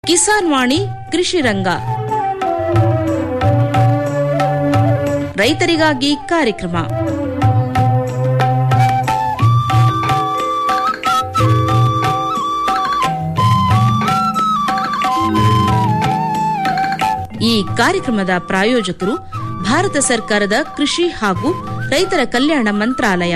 ಕಿಸಾನ್ ವಾಣಿ ಕೃಷಿ ರಂಗ ರೈತರಿಗಾಗಿ ಕಾರ್ಯಕ್ರಮ ಈ ಕಾರ್ಯಕ್ರಮದ ಪ್ರಾಯೋಜಕರು ಭಾರತ ಸರ್ಕಾರದ ಕೃಷಿ ಹಾಗೂ ರೈತರ ಕಲ್ಯಾಣ ಮಂತ್ರಾಲಯ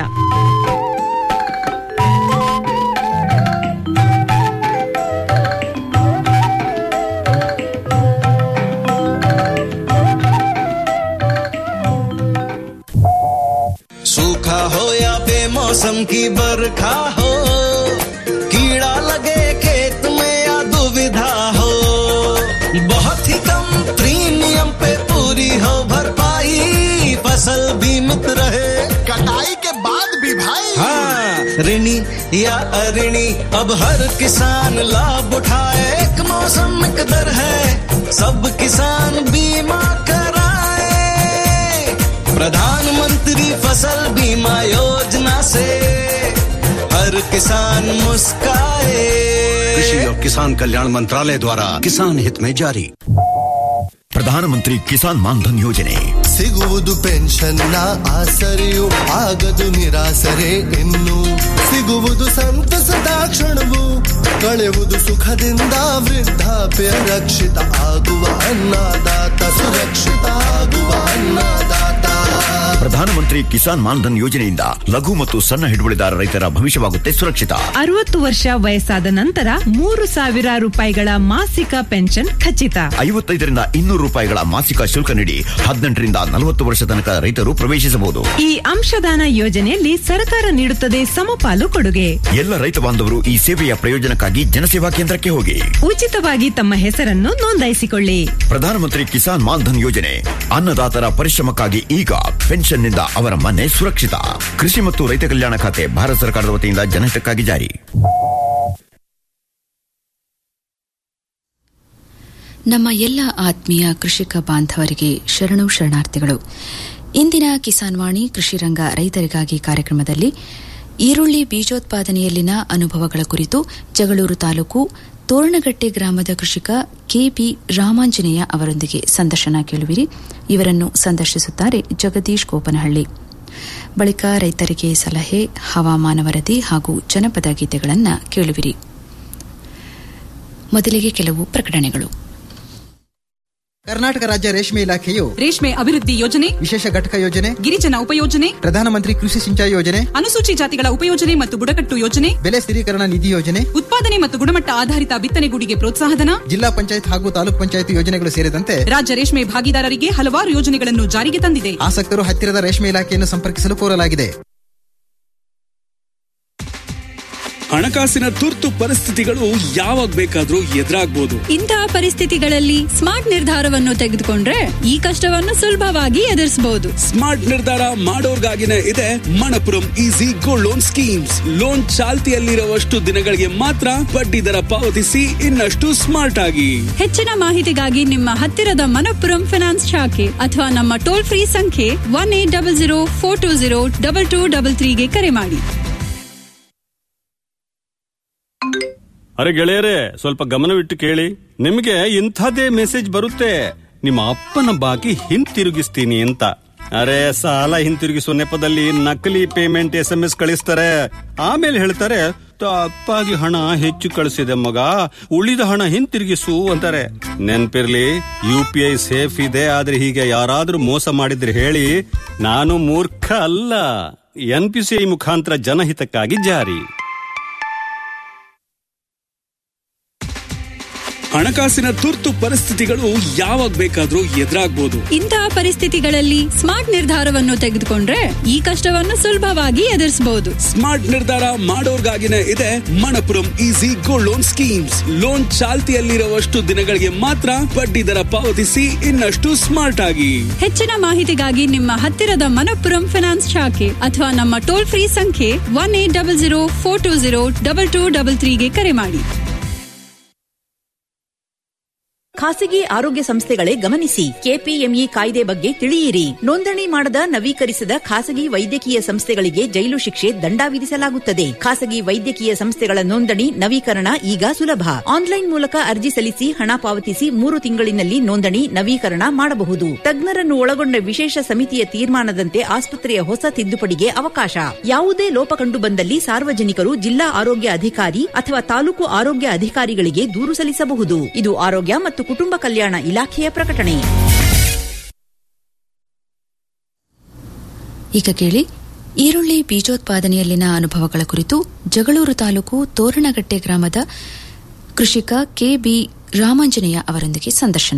सूखा हो या बेमौसम की बरखा हो कीड़ा लगे खेत में या दुविधा हो बहुत ही कम प्रीमियम पे पूरी हो भरपाई फसल बीमित रहे कटाई के बाद भी भाई हाँ ऋणी या अऋणी अब हर किसान लाभ उठाए एक मौसम एक दर है सब किसान बीमा कराए प्रधानमंत्री फसल बीमा योजना से हर किसान मुस्काए कृषि और किसान कल्याण मंत्रालय द्वारा किसान हित में जारी ಪ್ರಧಾನಮಂತ್ರಿ ಕಿಸಾನ್ ಮಾನ್ಧನ್ ಯೋಜನೆ ಸಿಗುವುದು ಪೆನ್ಷನ್ನ ಆಸರೆಯು ಆಗದು ನಿರಾಸರೆ ಇನ್ನು ಸಿಗುವುದು ಸಂತಸದ ಕ್ಷಣವು ಕಳೆಯುವುದು ಸುಖದಿಂದ ವೃದ್ಧಾಪ್ಯ ರಕ್ಷಿತ ಆಗುವ ಅನ್ನದಾತ ಸುರಕ್ಷಿತ ಆಗುವ ಅನ್ನದಾತ ಪ್ರಧಾನಮಂತ್ರಿ ಕಿಸಾನ್ ಮಾನ್ಧನ್ ಯೋಜನೆಯಿಂದ ಲಘು ಮತ್ತು ಸಣ್ಣ ಹಿಡುವಳಿದಾರ ರೈತರ ಭವಿಷ್ಯವಾಗುತ್ತೆ ಸುರಕ್ಷಿತ ಅರವತ್ತು ವರ್ಷ ವಯಸ್ಸಾದ ನಂತರ ಮೂರು ಸಾವಿರ ರೂಪಾಯಿಗಳ ಮಾಸಿಕ ಪೆನ್ಷನ್ ಖಚಿತ ಐವತ್ತೈದರಿಂದ ಇನ್ನೂರು ರೂಪಾಯಿಗಳ ಮಾಸಿಕ ಶುಲ್ಕ ನೀಡಿ ಹದಿನೆಂಟರಿಂದ ನಲವತ್ತು ವರ್ಷ ತನಕ ರೈತರು ಪ್ರವೇಶಿಸಬಹುದು ಈ ಅಂಶದಾನ ಯೋಜನೆಯಲ್ಲಿ ಸರ್ಕಾರ ನೀಡುತ್ತದೆ ಸಮಪಾಲು ಕೊಡುಗೆ ಎಲ್ಲ ರೈತ ಬಾಂಧವರು ಈ ಸೇವೆಯ ಪ್ರಯೋಜನಕ್ಕಾಗಿ ಜನಸೇವಾ ಕೇಂದ್ರಕ್ಕೆ ಹೋಗಿ ಉಚಿತವಾಗಿ ತಮ್ಮ ಹೆಸರನ್ನು ನೋಂದಾಯಿಸಿಕೊಳ್ಳಿ ಪ್ರಧಾನಮಂತ್ರಿ ಕಿಸಾನ್ ಮಾನ್ಧನ್ ಯೋಜನೆ ಅನ್ನದಾತರ ಪರಿಶ್ರಮಕ್ಕಾಗಿ ಈಗ ಪೆನ್ಷನ್ನಿಂದ ಅವರ ಮನೆ ಸುರಕ್ಷಿತ ಕೃಷಿ ಮತ್ತು ರೈತ ಕಲ್ಯಾಣ ಖಾತೆ ಭಾರತ ಸರ್ಕಾರದ ವತಿಯಿಂದ ಜನಹಿತಕ್ಕಾಗಿ ಜಾರಿ ನಮ್ಮ ಎಲ್ಲ ಆತ್ಮೀಯ ಕೃಷಿಕ ಬಾಂಧವರಿಗೆ ಶರಣು ಶರಣಾರ್ಥಿಗಳು ಇಂದಿನ ಕಿಸಾನ್ ವಾಣಿ ಕೃಷಿ ರಂಗ ರೈತರಿಗಾಗಿ ಕಾರ್ಯಕ್ರಮದಲ್ಲಿ ಈರುಳ್ಳಿ ಬೀಜೋತ್ಪಾದನೆಯಲ್ಲಿನ ಅನುಭವಗಳ ಕುರಿತು ಜಗಳೂರು ತಾಲೂಕು ತೋರಣಗಟ್ಟೆ ಗ್ರಾಮದ ಕೃಷಿಕ ಕೆಬಿ ರಾಮಾಂಜನೇಯ ಅವರೊಂದಿಗೆ ಸಂದರ್ಶನ ಕೇಳುವಿರಿ ಇವರನ್ನು ಸಂದರ್ಶಿಸುತ್ತಾರೆ ಜಗದೀಶ್ ಕೋಪನಹಳ್ಳಿ ಬಳಿಕ ರೈತರಿಗೆ ಸಲಹೆ ಹವಾಮಾನ ವರದಿ ಹಾಗೂ ಜನಪದ ಗೀತೆಗಳನ್ನು ಕೇಳುವಿರಿ ಮೊದಲಿಗೆ ಕೆಲವು ಪ್ರಕಟಣೆಗಳು ಕರ್ನಾಟಕ ರಾಜ್ಯ ರೇಷ್ಮೆ ಇಲಾಖೆಯು ರೇಷ್ಮೆ ಅಭಿವೃದ್ಧಿ ಯೋಜನೆ ವಿಶೇಷ ಘಟಕ ಯೋಜನೆ ಗಿರಿಜನ ಉಪಯೋಜನೆ ಪ್ರಧಾನಮಂತ್ರಿ ಕೃಷಿ ಸಿಂಚಾಯಿ ಯೋಜನೆ ಅನುಸೂಚಿ ಜಾತಿಗಳ ಉಪಯೋಜನೆ ಮತ್ತು ಬುಡಕಟ್ಟು ಯೋಜನೆ ಬೆಲೆ ಸ್ಥಿರೀಕರಣ ನಿಧಿ ಯೋಜನೆ ಉತ್ಪಾದನೆ ಮತ್ತು ಗುಣಮಟ್ಟ ಆಧಾರಿತ ಬಿತ್ತನೆಗೂಡಿಗೆ ಪ್ರೋತ್ಸಾಹಧನ ಜಿಲ್ಲಾ ಪಂಚಾಯತ್ ಹಾಗೂ ತಾಲೂಕ್ ಪಂಚಾಯತ್ ಯೋಜನೆಗಳು ಸೇರಿದಂತೆ ರಾಜ್ಯ ರೇಷ್ಮೆ ಭಾಗಿದಾರರಿಗೆ ಹಲವಾರು ಯೋಜನೆಗಳನ್ನು ಜಾರಿಗೆ ತಂದಿದೆ ಆಸಕ್ತರು ಹತ್ತಿರದ ರೇಷ್ಮೆ ಇಲಾಖೆಯನ್ನು ಸಂಪರ್ಕಿಸಲು ಕೋರಲಾಗಿದೆ ಹಣಕಾಸಿನ ತುರ್ತು ಪರಿಸ್ಥಿತಿಗಳು ಯಾವಾಗ ಬೇಕಾದ್ರೂ ಎದುರಾಗ್ಬೋದು ಇಂತಹ ಪರಿಸ್ಥಿತಿಗಳಲ್ಲಿ ಸ್ಮಾರ್ಟ್ ನಿರ್ಧಾರವನ್ನು ತೆಗೆದುಕೊಂಡ್ರೆ ಈ ಕಷ್ಟವನ್ನು ಸುಲಭವಾಗಿ ಎದುರಿಸಬಹುದು ಸ್ಮಾರ್ಟ್ ನಿರ್ಧಾರ ಮಾಡೋರ್ಗಾಗಿನೇ ಇದೆ Manappuram easy gold loan schemes loan ಚಾಲ್ತಿಯಲ್ಲಿರುವಷ್ಟು ದಿನಗಳಿಗೆ ಮಾತ್ರ ಬಡ್ಡಿ ದರ ಪಾವತಿಸಿ ಇನ್ನಷ್ಟು ಸ್ಮಾರ್ಟ್ ಆಗಿ ಹೆಚ್ಚಿನ ಮಾಹಿತಿಗಾಗಿ ನಿಮ್ಮ ಹತ್ತಿರದ ಮನಪ್ಪುರಂ ಫಿನಾನ್ಸ್ ಶಾಖೆ ಅಥವಾ ನಮ್ಮ ಟೋಲ್ ಫ್ರೀ ಸಂಖ್ಯೆ one eight double zero four two zero double two double ತ್ರೀಗೆ ಕರೆ ಮಾಡಿ ಅರೆ ಗೆಳೆಯರೇ ಸ್ವಲ್ಪ ಗಮನವಿಟ್ಟು ಕೇಳಿ ನಿಮಗೆ ಇಂಥದೇ ಮೆಸೇಜ್ ಬರುತ್ತೆ ನಿಮ್ಮ ಅಪ್ಪನ ಬಾಕಿ ಹಿಂತಿರುಗಿಸ್ತೀನಿ ಅಂತ ಅರೆ ಸಾಲ ಹಿಂತಿರುಗಿಸುವ ನೆಪದಲ್ಲಿ ನಕಲಿ ಪೇಮೆಂಟ್ ಎಸ್ ಎಂ ಎಸ್ ಕಳಿಸ್ತಾರೆ ಆಮೇಲೆ ಹೇಳ್ತಾರೆ ತಪ್ಪಾಗಿ ಹಣ ಹೆಚ್ಚು ಕಳಿಸಿದೆ ಮಗ ಉಳಿದ ಹಣ ಹಿಂತಿರುಗಿಸು ಅಂತಾರೆ ನೆನ್ಪಿರ್ಲಿ ಯು ಪಿ ಐ ಸೇಫ್ ಇದೆ ಆದ್ರೆ ಹೀಗೆ ಯಾರಾದ್ರೂ ಮೋಸ ಮಾಡಿದ್ರೆ ಹೇಳಿ ನಾನು ಮೂರ್ಖ ಅಲ್ಲ ಎನ್ ಪಿ ಸಿ ಐ ಮುಖಾಂತರ ಜನಹಿತಕ್ಕಾಗಿ ಜಾರಿ ಹಣಕಾಸಿನ ತುರ್ತು ಪರಿಸ್ಥಿತಿಗಳು ಯಾವಾಗ ಬೇಕಾದ್ರೂ ಎದುರಾಗ್ಬೋದು ಇಂತಹ ಪರಿಸ್ಥಿತಿಗಳಲ್ಲಿ ಸ್ಮಾರ್ಟ್ ನಿರ್ಧಾರವನ್ನು ತೆಗೆದುಕೊಂಡ್ರೆ ಈ ಕಷ್ಟವನ್ನು ಸುಲಭವಾಗಿ ಎದುರಿಸಬಹುದು ಸ್ಮಾರ್ಟ್ ನಿರ್ಧಾರ ಮಾಡೋರ್ಗಾಗಿನೇ ಇದೆ Manappuram easy gold loan schemes loan ಚಾಲ್ತಿಯಲ್ಲಿರುವಷ್ಟು ದಿನಗಳಿಗೆ ಮಾತ್ರ ಬಡ್ಡಿ ದರ ಪಾವತಿಸಿ ಇನ್ನಷ್ಟು ಸ್ಮಾರ್ಟ್ ಆಗಿ ಹೆಚ್ಚಿನ ಮಾಹಿತಿಗಾಗಿ ನಿಮ್ಮ ಹತ್ತಿರದ ಮನಪ್ಪುರಂ ಫಿನಾನ್ಸ್ ಶಾಖೆ ಅಥವಾ ನಮ್ಮ ಟೋಲ್ ಫ್ರೀ ಸಂಖ್ಯೆ one eight double zero four two zero double two double ತ್ರೀಗೆ ಕರೆ ಮಾಡಿ ಖಾಸಗಿ ಆರೋಗ್ಯ ಸಂಸ್ಥೆಗಳೇ ಗಮನಿಸಿ ಕೆಪಿಎಂಇ ಕಾಯ್ದೆ ಬಗ್ಗೆ ತಿಳಿಯಿರಿ ನೋಂದಣಿ ಮಾಡದ ನವೀಕರಿಸದ ಖಾಸಗಿ ವೈದ್ಯಕೀಯ ಸಂಸ್ಥೆಗಳಿಗೆ ಜೈಲು ಶಿಕ್ಷೆ ದಂಡ ವಿಧಿಸಲಾಗುತ್ತದೆ ಖಾಸಗಿ ವೈದ್ಯಕೀಯ ಸಂಸ್ಥೆಗಳ ನೋಂದಣಿ ನವೀಕರಣ ಈಗ ಸುಲಭ ಆನ್ಲೈನ್ ಮೂಲಕ ಅರ್ಜಿ ಸಲ್ಲಿಸಿ ಹಣ ಪಾವತಿಸಿ ಮೂರು ತಿಂಗಳಿನಲ್ಲಿ ನೋಂದಣಿ ನವೀಕರಣ ಮಾಡಬಹುದು ತಜ್ಞರನ್ನು ಒಳಗೊಂಡ ವಿಶೇಷ ಸಮಿತಿಯ ತೀರ್ಮಾನದಂತೆ ಆಸ್ಪತ್ರೆಯ ಹೊಸ ತಿದ್ದುಪಡಿಗೆ ಅವಕಾಶ ಯಾವುದೇ ಲೋಪ ಕಂಡು ಬಂದಲ್ಲಿ ಸಾರ್ವಜನಿಕರು ಜಿಲ್ಲಾ ಆರೋಗ್ಯ ಅಧಿಕಾರಿ ಅಥವಾ ತಾಲೂಕು ಆರೋಗ್ಯ ಅಧಿಕಾರಿಗಳಿಗೆ ದೂರು ಸಲ್ಲಿಸಬಹುದು ಇದು ಆರೋಗ್ಯ ಮತ್ತು ಕುಟುಂಬ ಕಲ್ಯಾಣ ಇಲಾಖೆಯ ಪ್ರಕಟಣೆ ಈಗ ಕೇಳಿ ಈರುಳ್ಳಿ ಬೀಜೋತ್ಪಾದನೆಯಲ್ಲಿನ ಅನುಭವಗಳ ಕುರಿತು ಜಗಳೂರು ತಾಲೂಕು ತೋರಣಗಟ್ಟೆ ಗ್ರಾಮದ ಕೃಷಿಕ ಕೆಬಿ ರಾಮಾಂಜನೇಯ ಅವರೊಂದಿಗೆ ಸಂದರ್ಶನ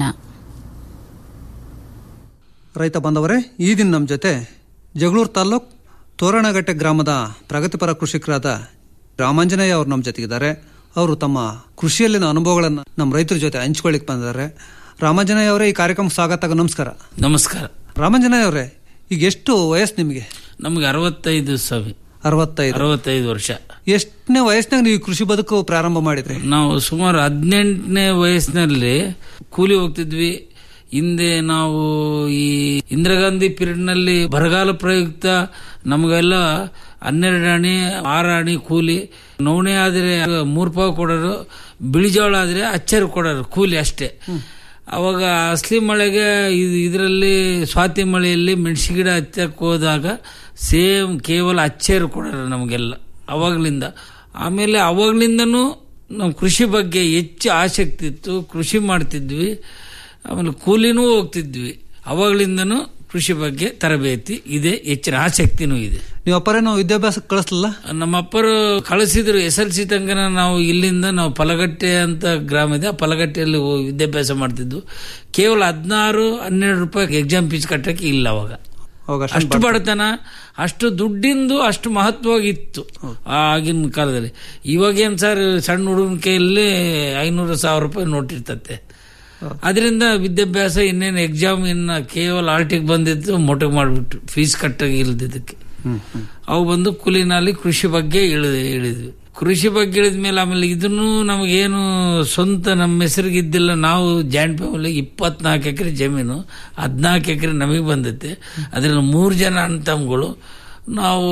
ರೈತ ಬಾಂಧವರೇ ಈ ದಿನ ನಮ್ಮ ಜೊತೆ ಜಗಳೂರು ತಾಲ್ಲೂಕ್ ತೋರಣಗಟ್ಟೆ ಗ್ರಾಮದ ಪ್ರಗತಿಪರ ಕೃಷಿಕರಾದ ರಾಮಾಂಜನೇಯ ಅವರು ನಮ್ಮ ಜೊತೆಗಿದ್ದಾರೆ ಅವರು ತಮ್ಮ ಕೃಷಿಯಲ್ಲಿನ ಅನುಭವಗಳನ್ನು ನಮ್ಮ ರೈತರ ಜೊತೆ ಹಂಚ್ಕೊಳ್ಳಿಕ್ ಬಂದಿದ್ದಾರೆ ರಾಮಾಂಜನೇಯ ಅವರೇ ಈ ಕಾರ್ಯಕ್ರಮ ಸ್ವಾಗತ ನಮಸ್ಕಾರ ನಮಸ್ಕಾರ ರಾಮಾಂಜನೇಯ ಅವರೇ ಈಗ ಎಷ್ಟು ವಯಸ್ಸು ನಿಮಗೆ ನಮಗೆ ಅರವತ್ತೈದು ಸವಿ ಅರವತ್ತೈದು ಅರವತ್ತೈದು ವರ್ಷ ಎಷ್ಟನೇ ವಯಸ್ಸಿನಾಗ ನೀವು ಕೃಷಿ ಬದುಕು ಪ್ರಾರಂಭ ಮಾಡಿದ್ರಿ ನಾವು ಸುಮಾರು ಹದಿನೆಂಟನೇ ವಯಸ್ಸಿನಲ್ಲಿ ಕೂಲಿ ಹೋಗ್ತಿದ್ವಿ ಹಿಂದೆ ನಾವು ಈ ಇಂದಿರಾ ಗಾಂಧಿ ಪೀರಿಯಡ್ ನಲ್ಲಿ ಬರಗಾಲ ಪ್ರಯುಕ್ತ ನಮಗೆಲ್ಲ ಹನ್ನೆರಡು ಅಣಿ ಆರು ಅಣಿ ಕೂಲಿ ನವಣೆ ಆದ್ರೆ ಮೂರು ಪಾವು ಕೊಡೋರು ಬಿಳಿಜೋಳ ಆದ್ರೆ ಅಚ್ಚರು ಕೊಡೋರು ಕೂಲಿ ಅಷ್ಟೇ ಅವಾಗ ಅಸಲಿ ಮಳೆಗೆ ಇದರಲ್ಲಿ ಸ್ವಾತಿ ಮಳೆಯಲ್ಲಿ ಮೆಣಸಿ ಗಿಡ ಹಚ್ಚಕ್ಕೆ ಹೋದಾಗ ಸೇಮ್ ಕೇವಲ ಅಚ್ಚೇರು ಕೊಡೋರು ನಮಗೆಲ್ಲ ಅವಾಗ್ಲಿಂದ ಆಮೇಲೆ ಅವಾಗ್ಲಿಂದನೂ ನಾವು ಕೃಷಿ ಬಗ್ಗೆ ಹೆಚ್ಚು ಆಸಕ್ತಿ ಇತ್ತು ಕೃಷಿ ಮಾಡ್ತಿದ್ವಿ ಆಮೇಲೆ ಕೂಲಿನೂ ಹೋಗ್ತಿದ್ವಿ ಅವಾಗ್ಲಿಂದನೂ ಕೃಷಿ ಬಗ್ಗೆ ತರಬೇತಿ ಇದೆ ಹೆಚ್ಚಿನ ಆಸಕ್ತಿನೂ ಇದೆ ನೀವು ಅಪ್ಪರೇನು ವಿದ್ಯಾಭ್ಯಾಸ ಕಳಿಸ್ಲಿಲ್ಲ ನಮ್ಮ ಅಪ್ಪರು ಕಳಿಸಿದ್ರು ಎಸ್ ಎಲ್ ಸಿ ತನಕ ನಾವು ಇಲ್ಲಿಂದ ನಾವು ಫಲಗಟ್ಟೆ ಅಂತ ಗ್ರಾಮ ಇದೆ ಆ ಫಲಗಟ್ಟೆಯಲ್ಲಿ ಹೋಗಿ ವಿದ್ಯಾಭ್ಯಾಸ ಮಾಡ್ತಿದ್ವು ಕೇವಲ ಹದಿನಾರು ಹನ್ನೆರಡು ರೂಪಾಯಿ ಎಕ್ಸಾಮ್ ಫೀಸ್ ಕಟ್ಟಕ್ಕೆ ಇಲ್ಲ ಅವಾಗ ಅಷ್ಟು ಬಡತನ ಅಷ್ಟು ದುಡ್ಡಿಂದು ಅಷ್ಟು ಮಹತ್ವವಾಗಿತ್ತು ಆಗಿನ ಕಾಲದಲ್ಲಿ ಇವಾಗೇನ್ ಸರ್ ಸಣ್ಣ ಹುಡುಗನ ಕೈಯಲ್ಲಿ ಐನೂರು ಸಾವಿರ ರೂಪಾಯಿ ನೋಟ್ ಇರ್ತತೆ ಅದರಿಂದ ವಿದ್ಯಾಭ್ಯಾಸ ಇನ್ನೇನು ಎಕ್ಸಾಮ್ ಇನ್ನ ಕೇವಲ ಆರ್ಟಿಗೆ ಬಂದಿದ್ದು ಮೊಟಕ್ ಮಾಡಿಬಿಟ್ಟು ಫೀಸ್ ಕಟ್ಟಾಗಿ ಇಲ್ದಿದ್ದಕ್ಕೆ ಅವು ಬಂದು ಕುಲಿನಲ್ಲಿ ಕೃಷಿ ಬಗ್ಗೆ ಇಳಿದ ಇಳಿದ್ವಿ ಕೃಷಿ ಬಗ್ಗೆ ಇಳಿದ ಮೇಲೆ ಆಮೇಲೆ ಇದನ್ನು ನಮಗೇನು ಸ್ವಂತ ನಮ್ಮ ಹೆಸರಿಗೆ ಇದ್ದಿಲ್ಲ ನಾವು ಜಾಯಿಂಟ್ ಫ್ಯಾಮಿಲಿ ಇಪ್ಪತ್ನಾಲ್ಕು ಎಕರೆ ಜಮೀನು ಹದಿನಾಲ್ಕು ಎಕರೆ ನಮಗೆ ಬಂದೈತೆ ಅದರಲ್ಲಿ ಮೂರು ಜನ ಅಣ್ಣ ತಮ್ಮಗಳು ನಾವು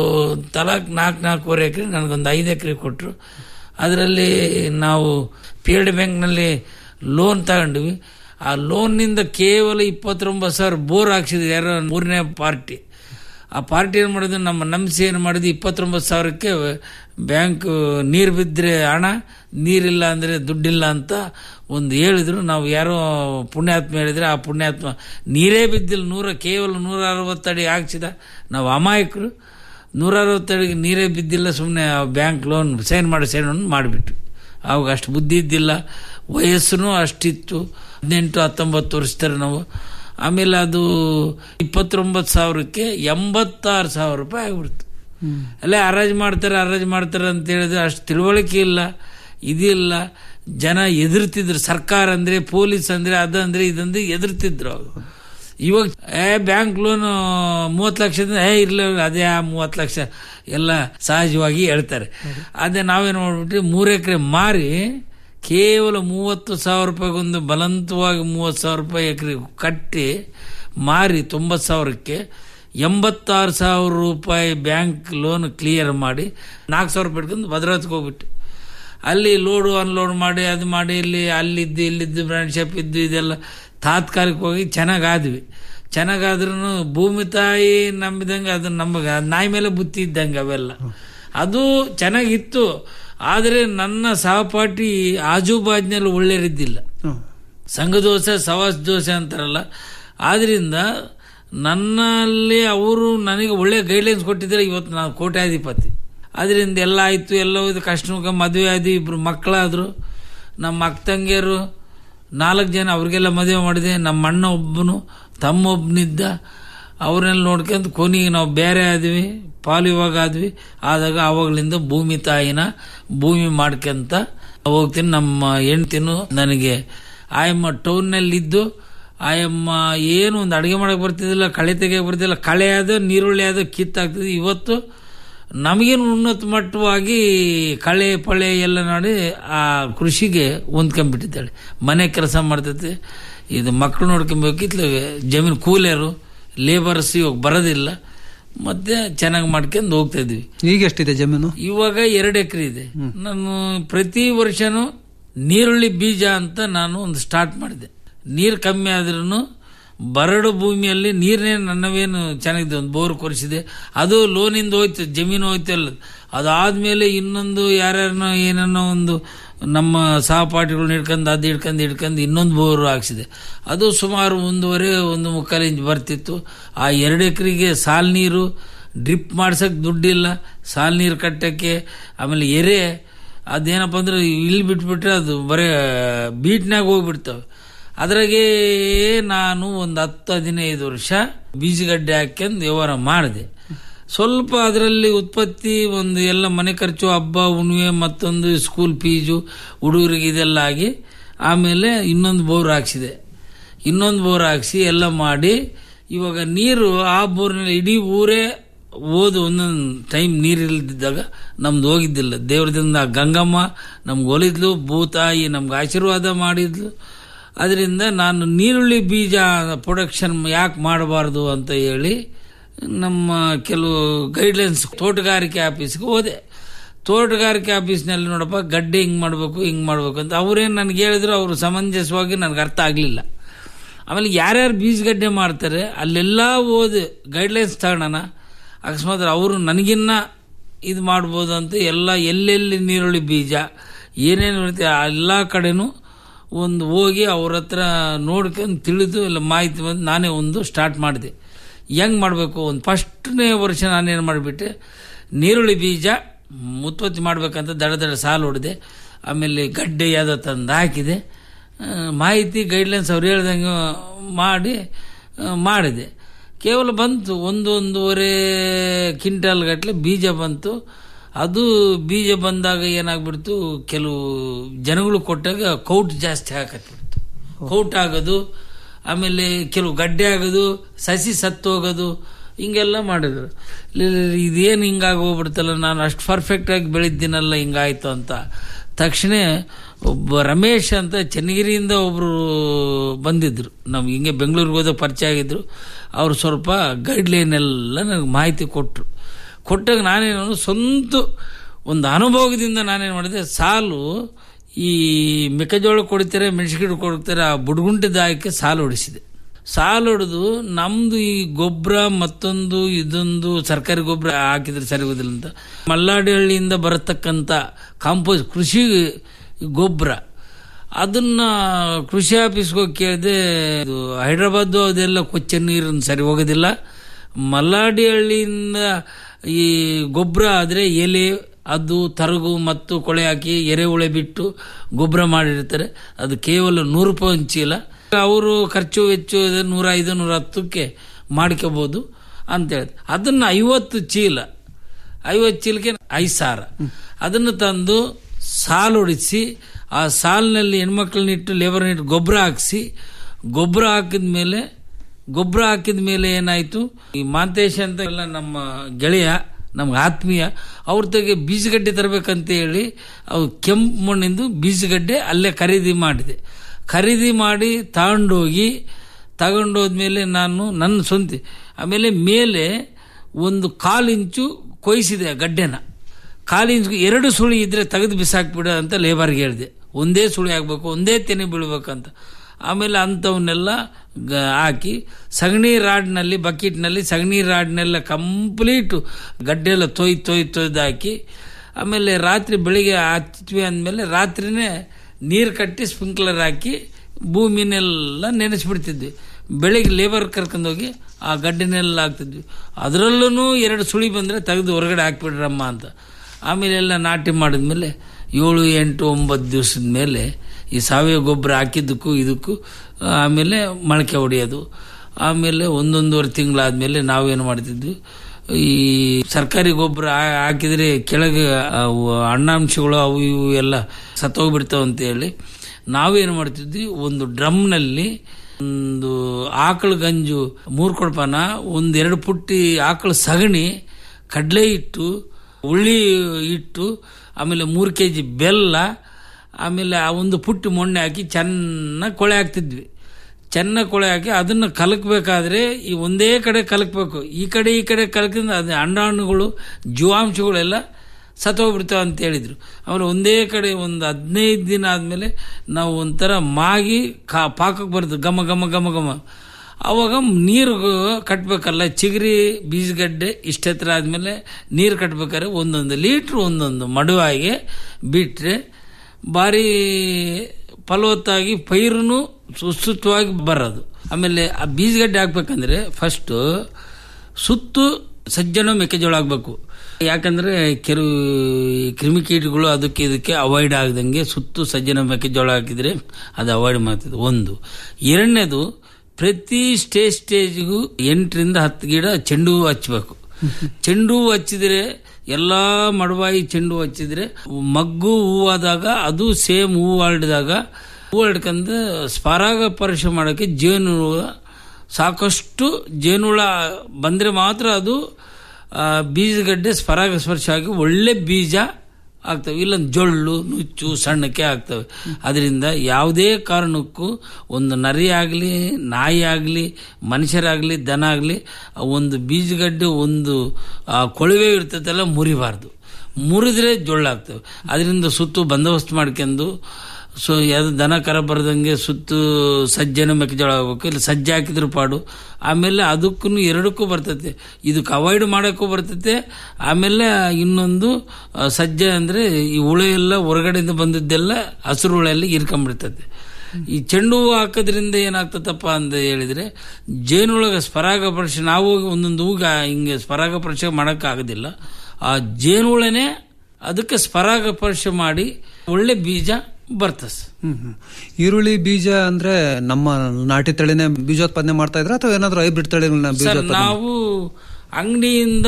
ತಲಾಕ್ ನಾಲ್ಕು ನಾಲ್ಕೂವರೆ ಎಕರೆ ನನಗೊಂದು ಐದು ಎಕರೆ ಕೊಟ್ಟರು ಅದರಲ್ಲಿ ನಾವು ಪಿ ಎಲ್ ಡಿ ಬ್ಯಾಂಕ್ನಲ್ಲಿ ಲೋನ್ ತಗೊಂಡ್ವಿ ಆ ಲೋನ್ನಿಂದ ಕೇವಲ ಇಪ್ಪತ್ತೊಂಬತ್ತು ಸಾವಿರ ಬೋರ್ ಹಾಕ್ಸಿದ್ವಿ ಯಾರೋ ಮೂರನೇ ಪಾರ್ಟಿ ಆ ಪಾರ್ಟಿ ಏನು ಮಾಡಿದ್ರು ನಮ್ಮ ನಂಬಿಸಿ ಏನು ಮಾಡಿದ್ವಿ ಇಪ್ಪತ್ತೊಂಬತ್ತು ಸಾವಿರಕ್ಕೆ ಬ್ಯಾಂಕ್ ನೀರು ಬಿದ್ದರೆ ಹಣ ನೀರಿಲ್ಲ ಅಂದರೆ ದುಡ್ಡಿಲ್ಲ ಅಂತ ಒಂದು ಹೇಳಿದ್ರು ನಾವು ಯಾರೋ ಪುಣ್ಯಾತ್ಮ ಹೇಳಿದ್ರೆ ಆ ಪುಣ್ಯಾತ್ಮ ನೀರೇ ಬಿದ್ದಿಲ್ಲ ನೂರ ಕೇವಲ ನೂರ ಅರವತ್ತಡಿ ಹಾಕ್ಸಿದ ನಾವು ಅಮಾಯಕರು ನೂರ ಅರವತ್ತಡಿಗೆ ನೀರೇ ಬಿದ್ದಿಲ್ಲ ಸುಮ್ಮನೆ ಬ್ಯಾಂಕ್ ಲೋನ್ ಸೈನ್ ಮಾಡಿ ಸೈನ್ ಮಾಡಿಬಿಟ್ವಿ ಅವಾಗ ಅಷ್ಟು ಬುದ್ಧಿ ಇದ್ದಿಲ್ಲ ವಯಸ್ಸು ಅಷ್ಟಿತ್ತು ಹದಿನೆಂಟು ಹತ್ತೊಂಬತ್ತು ವರ್ಷತಾರೆ ನಾವು ಆಮೇಲೆ ಅದು ಇಪ್ಪತ್ತೊಂಬತ್ತು ಸಾವಿರಕ್ಕೆ ಎಂಬತ್ತಾರು ಸಾವಿರ ರೂಪಾಯಿ ಆಗ್ಬಿಡ್ತು ಅಲ್ಲೇ ಹರಾಜು ಮಾಡ್ತಾರೆ ಹರಾಜು ಮಾಡ್ತಾರೆ ಅಂತ ಹೇಳಿದ್ರೆ ಅಷ್ಟು ತಿಳುವಳಿಕೆ ಇಲ್ಲ ಇದಿಲ್ಲ ಜನ ಎದುರ್ತಿದ್ರು ಸರ್ಕಾರ ಅಂದ್ರೆ ಪೊಲೀಸ್ ಅಂದ್ರೆ ಅದಂದ್ರೆ ಇದಂದ್ರೆ ಎದುರ್ತಿದ್ರು ಅವರು ಇವಾಗ ಏ ಬ್ಯಾಂಕ್ ಲೋನ್ ಮೂವತ್ತು ಲಕ್ಷದಿಂದ ಏ ಇರ್ಲ ಅದೇ ಆ ಮೂವತ್ತು ಲಕ್ಷ ಎಲ್ಲ ಸಹಜವಾಗಿ ಹೇಳ್ತಾರೆ ಅದೇ ನಾವೇನು ಮಾಡ್ಬಿಟ್ಟು ಮೂರು ಎಕರೆ ಮಾರಿ ಕೇವಲ ಮೂವತ್ತು ಸಾವಿರ ರೂಪಾಯಿಗೊಂದು ಬಲವಂತವಾಗಿ ಮೂವತ್ತು ಸಾವಿರ ರೂಪಾಯಿ ಎಕರೆ ಕಟ್ಟಿ ಮಾರಿ ತೊಂಬತ್ತು ಸಾವಿರಕ್ಕೆ ಎಂಬತ್ತಾರು ಸಾವಿರ ರೂಪಾಯಿ ಬ್ಯಾಂಕ್ ಲೋನ್ ಕ್ಲಿಯರ್ ಮಾಡಿ ನಾಲ್ಕು ಸಾವಿರ ರೂಪಾಯಿ ಇಟ್ಕೊಂಡು ಭದ್ರಾವತಿಗೆ ಹೋಗ್ಬಿಟ್ಟು ಅಲ್ಲಿ ಲೋಡು ಅನ್ಲೋಡ್ ಮಾಡಿ ಅದು ಮಾಡಿ ಇಲ್ಲಿ ಅಲ್ಲಿದ್ದು ಇಲ್ಲಿದ್ದು ಬ್ರ್ಯಾಂಡ್ ಶಾಪ್ ಇದ್ದು ಇದೆಲ್ಲ ತಾತ್ಕಾಲಿಕವಾಗಿ ಚೆನ್ನಾಗಾದ್ವಿ ಚೆನ್ನಾಗಾದ್ರೂ ಭೂಮಿ ತಾಯಿ ನಂಬಿದಂಗೆ ಅದು ನಮಗೆ ನಾಯಿ ಮೇಲೆ ಬುತ್ತಿ ಇದ್ದಂಗೆ ಅವೆಲ್ಲ ಅದು ಚೆನ್ನಾಗಿತ್ತು ಆದರೆ ನನ್ನ ಸಹಪಾಠಿ ಆಜುಬಾಜಿನಲ್ಲಿ ಒಳ್ಳೆಯರಿದ್ದಿಲ್ಲ ಸಂಘ ದೋಸೆ ಸವಾಸ್ ದೋಸೆ ಅಂತಾರಲ್ಲ ಆದ್ರಿಂದ ನನ್ನಲ್ಲಿ ಅವರು ನನಗೆ ಒಳ್ಳೆ ಗೈಡ್ಲೈನ್ಸ್ ಕೊಟ್ಟಿದ್ದಾರೆ ಇವತ್ತು ನಾನು ಕೋಟ್ಯಾಧಿಪತಿ ಅದರಿಂದ ಎಲ್ಲ ಆಯಿತು ಎಲ್ಲ ಇದು ಕಷ್ಟ ಮದುವೆ ಆಯ್ತು ಇಬ್ರು ಮಕ್ಕಳಾದ್ರು ನಮ್ಮ ಅಕ್ಕ ತಂಗಿಯರು ನಾಲ್ಕು ಜನ ಅವ್ರಿಗೆಲ್ಲ ಮದುವೆ ಮಾಡಿದೆ ನಮ್ಮ ಅಣ್ಣ ಒಬ್ಬನು ತಮ್ಮ ಒಬ್ಬನಿದ್ದ ಅವ್ರನ್ನೆಲ್ಲ ನೋಡ್ಕೊಂತ ಕೊನೆಗೆ ನಾವು ಬೇರೆ ಆದ್ವಿ ಪಾಲು ಇವಾಗ ಆದ್ವಿ ಆದಾಗ ಆವಾಗಲಿಂದ ಭೂಮಿ ತಾಯಿನ ಭೂಮಿ ಮಾಡ್ಕೊಂತ ಹೋಗ್ತೀನಿ ನಮ್ಮ ಹೆಂಡ್ತಿನು ನನಗೆ ಆಯಮ್ಮ ಟೌನ್ನಲ್ಲಿದ್ದು ಆಯಮ್ಮ ಏನು ಒಂದು ಅಡುಗೆ ಮಾಡಕ್ಕೆ ಬರ್ತಿದ್ದಿಲ್ಲ ಕಳೆ ತೆಗಿಯಕ್ಕೆ ಬರ್ತಿದ್ದಿಲ್ಲ ಕಳೆ ಆದ ನೀರುಳ್ಳಿ ಆದ ಕಿತ್ತಾಗ್ತದೆ ಇವತ್ತು ನಮಗೇನು ಉನ್ನತ ಮಟ್ಟವಾಗಿ ಕಳೆ ಪಳೆ ಎಲ್ಲ ನೋಡಿ ಆ ಕೃಷಿಗೆ ಹೊಂದ್ಕೊಂಡ್ಬಿಟ್ಟಿದ್ದಾಳೆ ಮನೆ ಕೆಲಸ ಮಾಡ್ತೈತೆ ಇದು ಮಕ್ಕಳು ನೋಡ್ಕೊಬೇಕು ಇತ್ಲ ಜಮೀನು ಕೂಲಿಯರು ಲೇಬರ್ಸ್ ಇವಾಗ ಬರೋದಿಲ್ಲ ಮತ್ತೆ ಚೆನ್ನಾಗಿ ಮಾಡ್ಕೊಂಡು ಹೋಗ್ತಾ ಇದ್ವಿ ಈಗ ಎಷ್ಟಿದೆ ಜಮೀನು ಇವಾಗ ಎರಡು ಎಕರೆ ಇದೆ ನಾನು ಪ್ರತಿ ವರ್ಷನೂ ನೀರುಳ್ಳಿ ಬೀಜ ಅಂತ ನಾನು ಒಂದು ಸ್ಟಾರ್ಟ್ ಮಾಡಿದೆ ನೀರು ಕಮ್ಮಿ ಆದ್ರೂ ಬರಡು ಭೂಮಿಯಲ್ಲಿ ನೀರೇ ನನ್ನವೇನು ಚೆನ್ನಾಗಿದೆ ಒಂದು ಬೋರ್ ಕೊರಿಸಿದೆ ಅದು ಲೋನಿಂದ ಹೋಯ್ತು ಜಮೀನು ಹೋಯ್ತು ಎಲ್ಲ ಅದಾದ್ಮೇಲೆ ಇನ್ನೊಂದು ಯಾರ್ಯಾರನೋ ಏನನ್ನೋ ಒಂದು ನಮ್ಮ ಸಹಪಾಠಿಗಳು ಹಿಡ್ಕೊಂಡು ಅದು ಹಿಡ್ಕೊಂಡು ಹಿಡ್ಕೊಂಡು ಇನ್ನೊಂದು ಬೋರ್ ಹಾಕ್ಸಿದೆ ಅದು ಸುಮಾರು ಒಂದೂವರೆ ಒಂದು ಮುಕ್ಕಾಲು ಇಂಚ್ ಬರ್ತಿತ್ತು ಆ ಎರಡು ಎಕರೆಗೆ ಸಾಲ್ ನೀರು ಡ್ರಿಪ್ ಮಾಡ್ಸಕ್ಕೆ ದುಡ್ಡಿಲ್ಲ ಸಾಲ್ ನೀರು ಕಟ್ಟಕ್ಕೆ ಆಮೇಲೆ ಎರೆ ಅದೇನಪ್ಪ ಅಂದ್ರೆ ಇಲ್ಲಿ ಬಿಟ್ಬಿಟ್ರೆ ಅದು ಬರೀ ಬೀಟ್ನಾಗ ಹೋಗ್ಬಿಡ್ತವೆ ಅದ್ರಾಗೆ ನಾನು ಒಂದು ಹತ್ತು ಹದಿನೈದು ವರ್ಷ ಬೀಜಗಡ್ಡೆ ಹಾಕ್ಯಂದು ವ್ಯವಹಾರ ಮಾಡಿದೆ ಸ್ವಲ್ಪ ಅದರಲ್ಲಿ ಉತ್ಪತ್ತಿ ಒಂದು ಎಲ್ಲ ಮನೆ ಖರ್ಚು ಹಬ್ಬ ಉಣ್ವೆ ಮತ್ತೊಂದು ಸ್ಕೂಲ್ ಫೀಸು ಹುಡುಗರಿಗೆ ಇದೆಲ್ಲ ಆಗಿ ಆಮೇಲೆ ಇನ್ನೊಂದು ಬೋರ್ ಹಾಕ್ಸಿದೆ ಇನ್ನೊಂದು ಬೋರ್ ಹಾಕ್ಸಿ ಎಲ್ಲ ಮಾಡಿ ಇವಾಗ ನೀರು ಆ ಬೋರ್ನಲ್ಲಿ ಇಡೀ ಊರೇ ಓದು ಒಂದೊಂದು ಟೈಮ್ ನೀರಿಲ್ದಿದ್ದಾಗ ನಮ್ದು ಹೋಗಿದ್ದಿಲ್ಲ ದೇವ್ರದಿಂದ ಗಂಗಮ್ಮ ನಮ್ಗೆ ಒಲಿದ್ಲು ಭೂತಾಯಿ ನಮ್ಗೆ ಆಶೀರ್ವಾದ ಮಾಡಿದ್ಲು ಅದರಿಂದ ನಾನು ನೀರುಳ್ಳಿ ಬೀಜ ಪ್ರೊಡಕ್ಷನ್ ಯಾಕೆ ಮಾಡಬಾರ್ದು ಅಂತ ಹೇಳಿ ನಮ್ಮ ಕೆಲವು ಗೈಡ್ಲೈನ್ಸ್ ತೋಟಗಾರಿಕೆ ಆಫೀಸ್ಗೆ ಹೋದೆ ತೋಟಗಾರಿಕೆ ಆಫೀಸ್ನಲ್ಲಿ ನೋಡಪ್ಪ ಗಡ್ಡೆ ಹಿಂಗೆ ಮಾಡಬೇಕು ಹಿಂಗೆ ಮಾಡಬೇಕು ಅಂತ ಅವರೇನು ನನಗೆ ಹೇಳಿದ್ರು ಅವರು ಸಮಂಜಸವಾಗಿ ನನಗೆ ಅರ್ಥ ಆಗಲಿಲ್ಲ ಆಮೇಲೆ ಯಾರ್ಯಾರು ಬೀಜಗಡ್ಡೆ ಮಾಡ್ತಾರೆ ಅಲ್ಲೆಲ್ಲ ಓದಿ ಗೈಡ್ಲೈನ್ಸ್ ತಗೊಳ್ಳೋಣ ಅಕಸ್ಮಾತ್ ಅವರು ನನಗಿನ್ನ ಇದು ಮಾಡ್ಬೋದು ಅಂತ ಎಲ್ಲ ಎಲ್ಲೆಲ್ಲಿ ನೀರುಳ್ಳಿ ಬೀಜ ಏನೇನು ಇರುತ್ತೆ ಆ ಎಲ್ಲ ಕಡೆನೂ ಒಂದು ಹೋಗಿ ಅವ್ರ ಹತ್ರ ನೋಡ್ಕೊಂಡು ತಿಳಿದು ಎಲ್ಲ ಮಾಹಿತಿ ಬಂದು ನಾನೇ ಒಂದು ಸ್ಟಾರ್ಟ್ ಮಾಡಿದೆ ಹೆಂಗೆ ಮಾಡಬೇಕು ಒಂದು ಫಸ್ಟ್ನೇ ವರ್ಷ ನಾನೇನು ಮಾಡಿಬಿಟ್ಟೆ ನೀರುಳ್ಳಿ ಬೀಜ ಉತ್ಪತ್ತಿ ಮಾಡ್ಬೇಕಂತ ದಡ ದಡ ಸಾಲು ಹೊಡೆದೆ ಆಮೇಲೆ ಗಡ್ಡೆ ಯಾವುದೋ ತಂದು ಹಾಕಿದೆ ಆ, ಮಾಹಿತಿ ಗೈಡ್ಲೈನ್ಸ್ ಅವ್ರು ಹೇಳ್ದಂಗೆ ಮಾಡಿ ಆ, ಮಾಡಿದೆ ಕೇವಲ ಬಂತು ಒಂದು ಒಂದೂವರೆ ಕ್ವಿಂಟಾಲ್ ಗಟ್ಟಲೆ ಬೀಜ ಬಂತು ಅದು ಬೀಜ ಬಂದಾಗ ಏನಾಗ್ಬಿಡ್ತು ಕೆಲವು ಜನಗಳು ಕೊಟ್ಟಾಗ ಕೌಟ್ ಜಾಸ್ತಿ ಹಾಕತ್ಬಿಡ್ತು ಕೌಟ್ ಆಗೋದು ಆಮೇಲೆ ಕೆಲವು ಗಡ್ಡೆ ಆಗೋದು ಸಸಿ ಸತ್ತು ಹೋಗೋದು ಹಿಂಗೆಲ್ಲ ಮಾಡಿದ್ರು ಲಿ- ಇದೇನು ಹಿಂಗಾಗಿ ಹೋಗ್ಬಿಡ್ತಲ್ಲ ನಾನು ಅಷ್ಟು ಪರ್ಫೆಕ್ಟಾಗಿ ಬೆಳೆದಿದ್ದೀನಲ್ಲ ಹಿಂಗಾಯ್ತು ಅಂತ ತಕ್ಷಣ ಒಬ್ಬ ರಮೇಶ್ ಅಂತ ಚನ್ನಗಿರಿಯಿಂದ ಒಬ್ರು ಬಂದಿದ್ರು ನಮ್ಗೆ ಹಿಂಗೆ ಬೆಂಗಳೂರಿಗೆ ಹೋದ ಪರಿಚಯ ಆಗಿದ್ರು ಅವರು ಸ್ವಲ್ಪ ಗೈಡ್ಲೈನ್ ಎಲ್ಲ ನನಗೆ ಮಾಹಿತಿ ಕೊಟ್ಟರು ಕೊಟ್ಟಾಗ ನಾನೇನು ಸ್ವಂತ ಒಂದು ಅನುಭವದಿಂದ ನಾನೇನು ಮಾಡಿದೆ ಸಾಲು ಈ ಮೆಕ್ಕೆಜೋಳ ಕೊಡ್ತಾರೆ ಮೆಣಸಿನಕಾಯಿ ಕೊಡ್ತಾರೆ ಆ ಬುಡ್ಗುಂಟದ ಹಾಕಿ ಸಾಲು ಹೊಡಿಸಿದೆ ಸಾಲು ಹೊಡೆದು ನಮ್ದು ಈ ಗೊಬ್ಬರ ಮತ್ತೊಂದು ಇದೊಂದು ಸರ್ಕಾರಿ ಗೊಬ್ಬರ ಹಾಕಿದ್ರೆ ಸರಿಗೋದಿಲ್ಲ ಅಂತ ಮಲ್ಲಾಡಿ ಹಳ್ಳಿಯಿಂದ ಬರತಕ್ಕಂಥ ಕಾಂಪೋಸ್ ಕೃಷಿ ಗೊಬ್ಬರ ಅದನ್ನ ಕೃಷಿ ಆಫೀಸ್ಗೆ ಹೋಗಿ ಕೇಳಿದೆ ಇದು ಹೈದ್ರಾಬಾದ್ ಅದೆಲ್ಲ ಕೊಚ್ಚೆ ನೀರನ್ನು ಸರಿ ಹೋಗೋದಿಲ್ಲ ಮಲ್ಲಾಡಿ ಹಳ್ಳಿಯಿಂದ ಈ ಗೊಬ್ಬರ ಆದರೆ ಎಲೆ ಅದು ತರಗು ಮತ್ತು ಕೊಳೆ ಹಾಕಿ ಎರೆಹುಳೆ ಬಿಟ್ಟು ಗೊಬ್ಬರ ಮಾಡಿರ್ತಾರೆ ಅದು ಕೇವಲ ನೂರು ರೂಪಾಯಿ ಒಂದು ಚೀಲ ಅವರು ಖರ್ಚು ವೆಚ್ಚ ಇದೆ ನೂರ ಐದು ನೂರ ಹತ್ತಕ್ಕೆ ಮಾಡ್ಕೋಬಹುದು ಅಂತ ಹೇಳಿದೆ ಅದನ್ನ ಐವತ್ತು ಚೀಲ ಐವತ್ತು ಚೀಲಕ್ಕೆ ಐದು ಸಾವಿರ ಅದನ್ನು ತಂದು ಸಾಲು ಹೊಡಿಸಿ ಆ ಸಾಲಿನಲ್ಲಿ ಹೆಣ್ಮಕ್ಳನ್ನಿಟ್ಟು ಲೇಬರ್ನಿಟ್ಟು ಗೊಬ್ಬರ ಹಾಕಿಸಿ ಗೊಬ್ಬರ ಹಾಕಿದ ಮೇಲೆ ಗೊಬ್ಬರ ಹಾಕಿದ ಮೇಲೆ ಏನಾಯ್ತು ಈ ಮಾಂತೇಶ್ ಅಂತ ಎಲ್ಲ ನಮ್ಮ ಗೆಳೆಯ ನಮ್ಗೆ ಆತ್ಮೀಯ ಅವ್ರ ತೆಗೆ ಬೀಜಗಡ್ಡೆ ತರಬೇಕಂತ ಹೇಳಿ ಅವು ಕೆಂಪು ಮಣ್ಣಿಂದು ಬೀಜಗಡ್ಡೆ ಅಲ್ಲೇ ಖರೀದಿ ಮಾಡಿದೆ ಖರೀದಿ ಮಾಡಿ ತಗೊಂಡೋಗಿ ತಗೊಂಡೋದ್ಮೇಲೆ ನಾನು ನನ್ನ ಸ್ವಂತ ಆಮೇಲೆ ಮೇಲೆ ಒಂದು ಕಾಲು ಇಂಚು ಕೊಯ್ಸಿದೆ ಆ ಗಡ್ಡೆನ ಕಾಲು ಇಂಚು ಎರಡು ಸುಳಿ ಇದ್ರೆ ತೆಗೆದು ಬಿಸಾಕ್ಬಿಡ ಅಂತ ಲೇಬರ್ಗೆ ಹೇಳಿದೆ ಒಂದೇ ಸುಳಿ ಆಗ್ಬೇಕು ಒಂದೇ ತೆನೆ ಬೀಳ್ಬೇಕಂತ ಆಮೇಲೆ ಅಂಥವನ್ನೆಲ್ಲ ಗ- ಹಾಕಿ ಸಗಣಿ ರಾಡ್ನಲ್ಲಿ ಬಕೆಟ್ನಲ್ಲಿ ಸಗಣಿ ರಾಡ್ನೆಲ್ಲ ಕಂಪ್ಲೀಟು ಗಡ್ಡೆ ಎಲ್ಲ ತೊಯ್ದು ತೊಯ್ದು ತೊಯ್ದು ಹಾಕಿ ಆಮೇಲೆ ರಾತ್ರಿ ಬೆಳಿಗ್ಗೆ ಹಚ್ಚಿದ್ವಿ ಅಂದಮೇಲೆ ರಾತ್ರಿನೇ ನೀರು ಕಟ್ಟಿ ಸ್ಪ್ರಿಂಕ್ಲರ್ ಹಾಕಿ ಭೂಮಿನೆಲ್ಲ ನೆನೆಸ್ಬಿಡ್ತಿದ್ವಿ ಬೆಳಿಗ್ಗೆ ಲೇಬರ್ ಕರ್ಕೊಂಡೋಗಿ ಆ ಗಡ್ಡೆನೆಲ್ಲ ಹಾಕ್ತಿದ್ವಿ ಅದರಲ್ಲೂ ಎರಡು ಸುಳಿ ಬಂದರೆ ತೆಗೆದು ಹೊರಗಡೆ ಹಾಕ್ಬಿಡ್ರಮ್ಮ ಅಂತ ಆಮೇಲೆ ಎಲ್ಲ ನಾಟಿ ಮಾಡಿದ್ಮೇಲೆ ಏಳು ಎಂಟು ಒಂಬತ್ತು ದಿವಸದ ಮೇಲೆ ಈ ಸಾವಯವ ಗೊಬ್ಬರ ಹಾಕಿದ್ದಕ್ಕೂ ಇದಕ್ಕೂ ಆಮೇಲೆ ಮೊಳಕೆ ಹೊಡೆಯೋದು ಆಮೇಲೆ ಒಂದೊಂದೂವರೆ ತಿಂಗಳಾದ್ಮೇಲೆ ನಾವೇನು ಮಾಡ್ತಿದ್ವಿ ಈ ಸರ್ಕಾರಿ ಗೊಬ್ಬರ ಹಾ- ಹಾಕಿದ್ರೆ ಕೆಳಗೆ ಅವು ಅಣ್ಣಾಂಶಗಳು ಅವು ಇವು ಎಲ್ಲ ಸತ್ತೋಗ್ಬಿಡ್ತಾವ ಅಂತ ಹೇಳಿ ನಾವೇನು ಮಾಡ್ತಿದ್ವಿ ಒಂದು ಡ್ರಮ್ನಲ್ಲಿ ಒಂದು ಆಕಳ ಗಂಜು ಮೂರು ಕೊಡಪಾನ ಒಂದೆರಡು ಪುಟ್ಟಿ ಆಕಳ ಸಗಣಿ ಕಡಲೆ ಹಿಟ್ಟು ಹುಳಿ ಇಟ್ಟು ಆಮೇಲೆ ಮೂರು ಕೆ ಜಿ ಬೆಲ್ಲ ಆಮೇಲೆ ಆ ಒಂದು ಪುಟ್ಟಿ ಮೊಣ್ಣೆ ಹಾಕಿ ಚೆನ್ನಾಗಿ ಕೊಳೆ ಹಾಕ್ತಿದ್ವಿ ಚೆನ್ನಾಗಿ ಕೊಳೆ ಹಾಕಿ ಅದನ್ನು ಕಲಕಬೇಕಾದ್ರೆ ಈ ಒಂದೇ ಕಡೆ ಕಲಕಬೇಕು ಈ ಕಡೆ ಈ ಕಡೆ ಕಲಕಿದ್ರೆ ಅದು ಅಂಡಾಣುಗಳು ಜೀವಾಂಶಗಳೆಲ್ಲ ಸತ್ತೋಗ್ಬಿಡ್ತಾವೆ ಅಂತ ಹೇಳಿದ್ರು ಆಮೇಲೆ ಒಂದೇ ಕಡೆ ಒಂದು ಹದಿನೈದು ದಿನ ಆದಮೇಲೆ ನಾವು ಒಂಥರ ಮಾಗಿ ಕಾ ಪಾಕಕ್ಕೆ ಬರ್ತದೆ ಘಮ ಘಮ ಘಮ ಘಮ ಅವಾಗ ನೀರು ಕಟ್ಟಬೇಕಲ್ಲ ಚಿಗರಿ ಬೀಜಗಡ್ಡೆ ಇಷ್ಟೆತ್ತರ ಆದಮೇಲೆ ನೀರು ಕಟ್ಟಬೇಕಾದ್ರೆ ಒಂದೊಂದು ಲೀಟ್ರ್ ಒಂದೊಂದು ಮಡುವಾಗಿ ಬಿಟ್ಟರೆ ಭಾರಿ ಫಲವತ್ತಾಗಿ ಪೈರುನು ಸುಸ್ತುತವಾಗಿ ಬರೋದು ಆಮೇಲೆ ಆ ಬೀಜಗಡ್ಡೆ ಹಾಕ್ಬೇಕಂದ್ರೆ ಫಸ್ಟು ಸುತ್ತು ಸಜ್ಜನ ಮೆಕ್ಕೆಜೋಳ ಆಗಬೇಕು ಯಾಕಂದ್ರೆ ಕೆಲವು ಕ್ರಿಮಿಕೀಟಗಳು ಅದಕ್ಕೆ ಇದಕ್ಕೆ ಅವಾಯ್ಡ್ ಆಗದಂಗೆ ಸುತ್ತು ಸಜ್ಜನ ಮೆಕ್ಕೆಜೋಳ ಹಾಕಿದ್ರೆ ಅದು ಅವಾಯ್ಡ್ ಮಾಡ್ತದೆ ಒಂದು ಎರಡನೇದು ಪ್ರತಿ ಸ್ಟೇಜ್ ಸ್ಟೇಜ್ಗೂ ಎಂಟರಿಂದ ಹತ್ತು ಗಿಡ ಚೆಂಡು ಹೂವು ಹಚ್ಚಬೇಕು ಚೆಂಡು ಹೂವು ಹಚ್ಚಿದ್ರೆ ಎಲ್ಲಾ ಮಡವಾಯಿ ಚೆಂಡು ಹೂವು ಹಚ್ಚಿದ್ರೆ ಮಗ್ಗು ಹೂವಾದಾಗ ಅದು ಸೇಮ್ ಹೂವು ಹರಡಿದಾಗ ಹೂವು ಹರಡ್ಕೊಂಡು ಸ್ಪರಾಗ ಪರೀಕ್ಷೆ ಮಾಡೋಕ್ಕೆ ಜೇನು ಸಾಕಷ್ಟು ಜೇನುಳ ಬಂದರೆ ಮಾತ್ರ ಅದು ಆ, ಬೀಜಗಡ್ಡೆ ಸ್ಪರಾಗಸ್ಪರ್ಶ ಆಗಿ ಒಳ್ಳೆ ಬೀಜ ಆಗ್ತವೆ ಇಲ್ಲ ಜೊಳ್ಳು ನುಚ್ಚು ಸಣ್ಣಕ್ಕೆ ಆಗ್ತವೆ ಅದರಿಂದ ಯಾವುದೇ ಕಾರಣಕ್ಕೂ ಒಂದು ನರಿ ಆಗಲಿ ನಾಯಿ ಆಗಲಿ ಮನುಷ್ಯರಾಗಲಿ ದನ ಆಗಲಿ ಒಂದು ಬೀಜಗಡ್ಡೆ ಒಂದು ಆ, ಕೊಳವೆ ಇರ್ತದಲ್ಲ ಮುರಿಬಾರ್ದು ಮುರಿದ್ರೆ ಜೊಳ್ಳಾಗ್ತವೆ ಅದರಿಂದ ಸುತ್ತು ಬಂದೋಬಸ್ತ್ ಮಾಡ್ಕೊಂಡು ಸೊ ಯಾವ್ದು ದನ ಕರ ಬರದಂಗೆ ಸುತ್ತು ಸಜ್ಜನ ಮೆಕ್ಕೆಜೋಳ ಆಗಬೇಕು ಇಲ್ಲ ಸಜ್ಜೆ ಹಾಕಿದ್ರು ಪಾಡು ಆಮೇಲೆ ಅದಕ್ಕೂ ಎರಡಕ್ಕೂ ಬರ್ತೈತೆ ಇದಕ್ಕೆ ಅವಾಯ್ಡ್ ಮಾಡೋಕ್ಕೂ ಬರ್ತೈತೆ ಆಮೇಲೆ ಇನ್ನೊಂದು ಆ, ಸಜ್ಜೆ ಅಂದರೆ ಈ ಹುಳು ಎಲ್ಲ ಹೊರಗಡೆಯಿಂದ ಬಂದಿದ್ದೆಲ್ಲ ಹಸಿರು ಹುಳ ಎಲ್ಲ ಇರ್ಕೊಂಡ್ಬಿಡ್ತೈತೆ ಈ ಚೆಂಡು ಹೂವು ಹಾಕೋದ್ರಿಂದ ಏನಾಗ್ತದಪ್ಪ ಅಂತ ಹೇಳಿದ್ರೆ ಜೇನುಳಗ ಸ್ಪರಾಗ ಪರೀಕ್ಷೆ ನಾವು ಹೋಗಿ ಒಂದೊಂದು ಹೂಗ ಹಿಂಗೆ ಸ್ಪರಾಗ ಪರೀಕ್ಷೆ ಮಾಡೋಕ್ಕಾಗೋದಿಲ್ಲ ಆ ಜೇನುಳನೇ ಅದಕ್ಕೆ ಸ್ಪರಾಗ ಪರೀಕ್ಷೆ ಮಾಡಿ ಒಳ್ಳೆ ಬೀಜ ಬರ್ತದೆ ಸರ್. ಹ್ಮ್ ಹ್ಮ್. ಈರುಳ್ಳಿ ಬೀಜ ಅಂದ್ರೆ ನಮ್ಮ ನಾಟಿ ತಳಿನೇ ಬೀಜೋತ್ಪಾದನೆ ಮಾಡ್ತಾ ಇದ್ರ ಅಥವಾ ಏನಾದ್ರು ಹೈಬ್ರಿಡ್ ತಳಿಗಳನ್ನ ಸರ್ ಬೀಜೋತ್ಪಾದನೆ ನಾವು ಅಂಗಡಿಯಿಂದ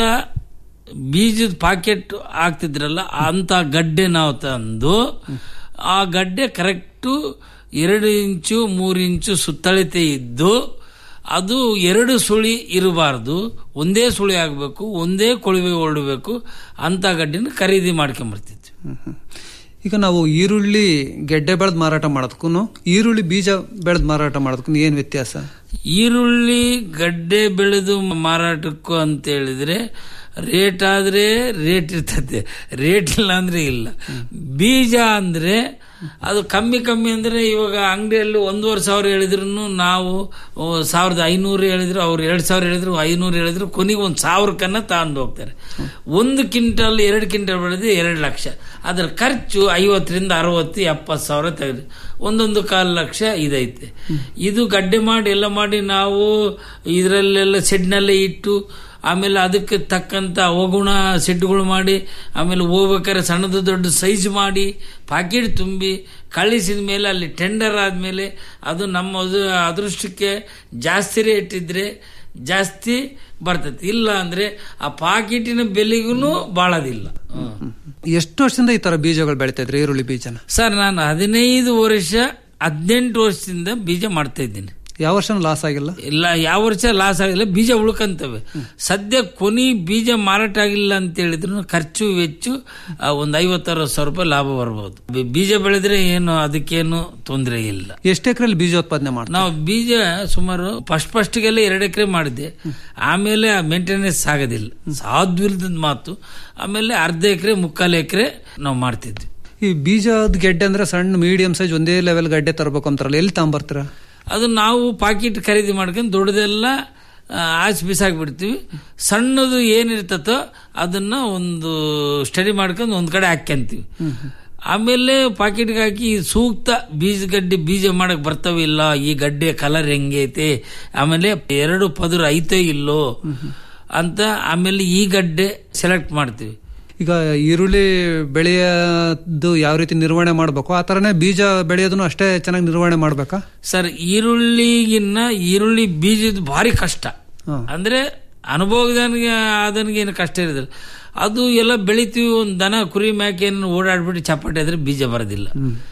ಬೀಜದ ಪಾಕೆಟ್ ಹಾಕ್ತಿದ್ರಲ್ಲ ಅಂತ ಗಡ್ಡೆ ನಾವು ತಂದು ಆ ಗಡ್ಡೆ ಕರೆಕ್ಟು ಎರಡು ಇಂಚು ಮೂರು ಇಂಚು ಸುತ್ತಳತೆ ಇದ್ದು ಅದು ಎರಡು ಸುಳಿ ಇರಬಾರ್ದು ಒಂದೇ ಸುಳಿ ಆಗಬೇಕು ಒಂದೇ ಕೊಳುವೆ ಹೊರಡಬೇಕು ಅಂತ ಗಡ್ಡೆನ ಖರೀದಿ ಮಾಡ್ಕೊಂಬರ್ತಿದ್ವಿ ಈಗ ನಾವು ಈರುಳ್ಳಿ ಗೆಡ್ಡೆ ಬೆಳೆದ್ ಮಾರಾಟ ಮಾಡೋದಕ್ಕೂ ಈರುಳ್ಳಿ ಬೀಜ ಬೆಳೆದ್ ಮಾರಾಟ ಮಾಡೋದಕ್ಕೂ ಏನ್ ವ್ಯತ್ಯಾಸ ಈರುಳ್ಳಿ ಗಡ್ಡೆ ಬೆಳೆದು ಮಾರಾಟಕ್ಕೂ ಅಂತ ಹೇಳಿದ್ರೆ ರೇಟ್ ಆದ್ರೆ ರೇಟ್ ಇರ್ತದೆ ರೇಟ್ ಇಲ್ಲ ಅಂದ್ರೆ ಇಲ್ಲ ಬೀಜ ಅಂದ್ರೆ ಅದು ಕಮ್ಮಿ ಕಮ್ಮಿ ಅಂದ್ರೆ ಇವಾಗ ಅಂಗಡಿಯಲ್ಲಿ ಒಂದೂವರೆ ಸಾವಿರ ಹೇಳಿದ್ರು ನಾವು ಓ, ಸಾವಿರದ ಐನೂರು ಹೇಳಿದ್ರು ಅವ್ರು ಎರಡ್ ಸಾವಿರ ಹೇಳಿದ್ರು ಐನೂರು ಹೇಳಿದ್ರು ಕೊನೆಗೆ ಒಂದು ಸಾವಿರಕ್ಕನ್ನ ತಗೊಂಡು ಹೋಗ್ತಾರೆ ಒಂದು ಕ್ವಿಂಟಲ್ ಎರಡು ಕ್ವಿಂಟಲ್ ಬೆಳೆದು ಎರಡು ಲಕ್ಷ ಅದ್ರ ಖರ್ಚು ಐವತ್ತರಿಂದ ಅರವತ್ತು ಎಪ್ಪತ್ತು ಸಾವಿರ ತೆಗೆದು ಒಂದೊಂದು ಕಾಲು ಲಕ್ಷ ಇದೈತೆ ಇದು ಗಡ್ಡೆ ಮಾಡಿ ಎಲ್ಲ ಮಾಡಿ ನಾವು ಇದರಲ್ಲೆಲ್ಲ ಸೆಡ್ನಲ್ಲೇ ಇಟ್ಟು ಆಮೇಲೆ ಅದಕ್ಕೆ ತಕ್ಕಂತ ಅವಗುಣ ಸೆಡ್ಗಳು ಮಾಡಿ ಆಮೇಲೆ ಹೋಗ್ಬೇಕಾದ್ರೆ ಸಣ್ಣದು ದೊಡ್ಡ ಸೈಜ್ ಮಾಡಿ ಪಾಕೆಟ್ ತುಂಬಿ ಕಳಿಸಿದ ಮೇಲೆ ಅಲ್ಲಿ ಟೆಂಡರ್ ಆದಮೇಲೆ ಅದು ನಮ್ಮ ಅದು ಅದೃಷ್ಟಕ್ಕೆ ಜಾಸ್ತಿ ರೇಟ್ ಇದ್ರೆ ಜಾಸ್ತಿ ಬರ್ತೈತಿ ಇಲ್ಲ ಅಂದ್ರೆ ಆ ಪಾಕೆಟಿನ ಬೆಲೆಗೂ ಬಾಳೋದಿಲ್ಲ ಹ್ಮ್. ಎಷ್ಟು ವರ್ಷದಿಂದ ಈ ತರ ಬೀಜಗಳು ಬೆಳಿತಾ ಇದ್ರಿ ಈರುಳ್ಳಿ ಬೀಜನ ಸರ್ ನಾನು ಹದಿನೈದು ವರ್ಷ ಹದಿನೆಂಟು ವರ್ಷದಿಂದ ಬೀಜ ಮಾಡ್ತಾ ಇದ್ದೀನಿ ಯಾವ ವರ್ಷ ಲಾಸ್ ಆಗಿಲ್ಲ ಇಲ್ಲ ಯಾವ ವರ್ಷ ಲಾಸ್ ಆಗಿಲ್ಲ ಬೀಜ ಉಳ್ಕಂತವೆ ಸದ್ಯ ಕೊನಿ ಬೀಜ ಮಾರಾಟ ಆಗಿಲ್ಲ ಅಂತ ಹೇಳಿದ್ರು ಖರ್ಚು ವೆಚ್ಚು ಆ, ಒಂದು ಐವತ್ತಾರು ಸಾವಿರ ರೂಪಾಯಿ ಲಾಭ ಬರ್ಬೋದು ಬಿ- ಬೀಜ ಬೆಳೆದ್ರೆ ಏನು ಅದಕ್ಕೇನು ತೊಂದರೆ ಇಲ್ಲ ಎಷ್ಟು ಎಕರೆಲಿ ಬೀಜೋತ್ಪಾದನೆ ಮಾಡ್ತಾರೆ ನಾವು ಬೀಜ ಸುಮಾರು ಫಸ್ಟ್ ಫಸ್ಟ್ಗೆಲ್ಲ ಎರಡು ಎಕರೆ ಮಾಡಿದ್ದೆ ಆಮೇಲೆ ಮೇಂಟೆನೆನ್ಸ್ ಆಗೋದಿಲ್ಲ ಸಾಧ್ವಿಲ್ದದ ಮಾತು ಆಮೇಲೆ ಅರ್ಧ ಎಕರೆ ಮುಕ್ಕಾಲು ಎಕರೆ ನಾವು ಮಾಡ್ತಿದ್ವಿ ಈ ಬೀಜದ ಗೆಡ್ಡೆ ಅಂದ್ರೆ ಸಣ್ಣ ಮೀಡಿಯಂ ಸೈಜ್ ಒಂದೇ ಲೆವೆಲ್ ಗಡ್ಡೆ ತರಬೇಕು ಅಂತಾರಲ್ಲ ಎಲ್ಲಿ ತಗೊಂಬರ್ತೀರಾ ಅದು ನಾವು ಪಾಕೆಟ್ ಖರೀದಿ ಮಾಡ್ಕೊಂಡು ದೊಡ್ಡದೆಲ್ಲ ಆ, ಆಚೆ ಬಿಸಾಕ್ಬಿಡ್ತೀವಿ ಸಣ್ಣದು ಏನಿರ್ತತೋ ಅದನ್ನ ಒಂದು ಸ್ಟಡಿ ಮಾಡ್ಕೊಂಡು ಒಂದ್ ಕಡೆ ಹಾಕ್ಯಂತೀವಿ ಆಮೇಲೆ ಪಾಕೆಟ್ಗೆ ಹಾಕಿ ಈ ಸೂಕ್ತ ಬೀಜ ಗಡ್ಡೆ ಬೀಜ ಮಾಡಕ್ ಬರ್ತವೆ ಇಲ್ಲ ಈ ಗಡ್ಡೆ ಕಲರ್ ಹೆಂಗೈತೆ ಆಮೇಲೆ ಎರಡು ಪದರು ಐತೋ ಇಲ್ಲೋ ಅಂತ ಆಮೇಲೆ ಈ ಗಡ್ಡೆ ಸೆಲೆಕ್ಟ್ ಮಾಡ್ತೀವಿ ಈಗ ಈರುಳ್ಳಿ ಬೆಳೆಯೋದು ಯಾವ ರೀತಿ ನಿರ್ವಹಣೆ ಮಾಡಬೇಕು ಆ ತರನೇ ಬೀಜ ಬೆಳೆಯೋದನ್ನು ಅಷ್ಟೇ ಚೆನ್ನಾಗಿ ನಿರ್ವಹಣೆ ಮಾಡ್ಬೇಕಾ ಸರ್ ಈರುಳ್ಳಿಗಿನ್ನ ಈರುಳ್ಳಿ ಬೀಜದ ಭಾರಿ ಕಷ್ಟ ಅಂದ್ರೆ ಅನುಭವದನಿಗೆ ಆದನಿಗೆ ಏನು ಕಷ್ಟ ಇರೋದಿಲ್ಲ ಅದು ಎಲ್ಲ ಬೆಳಿತೀವಿ ಒಂದು ದನ ಕುರಿ ಮೇಕೆಯನ್ನು ಓಡಾಡ್ಬಿಟ್ಟು ಚಪಾಟಿ ಆದ್ರೆ ಬೀಜ ಬರೋದಿಲ್ಲ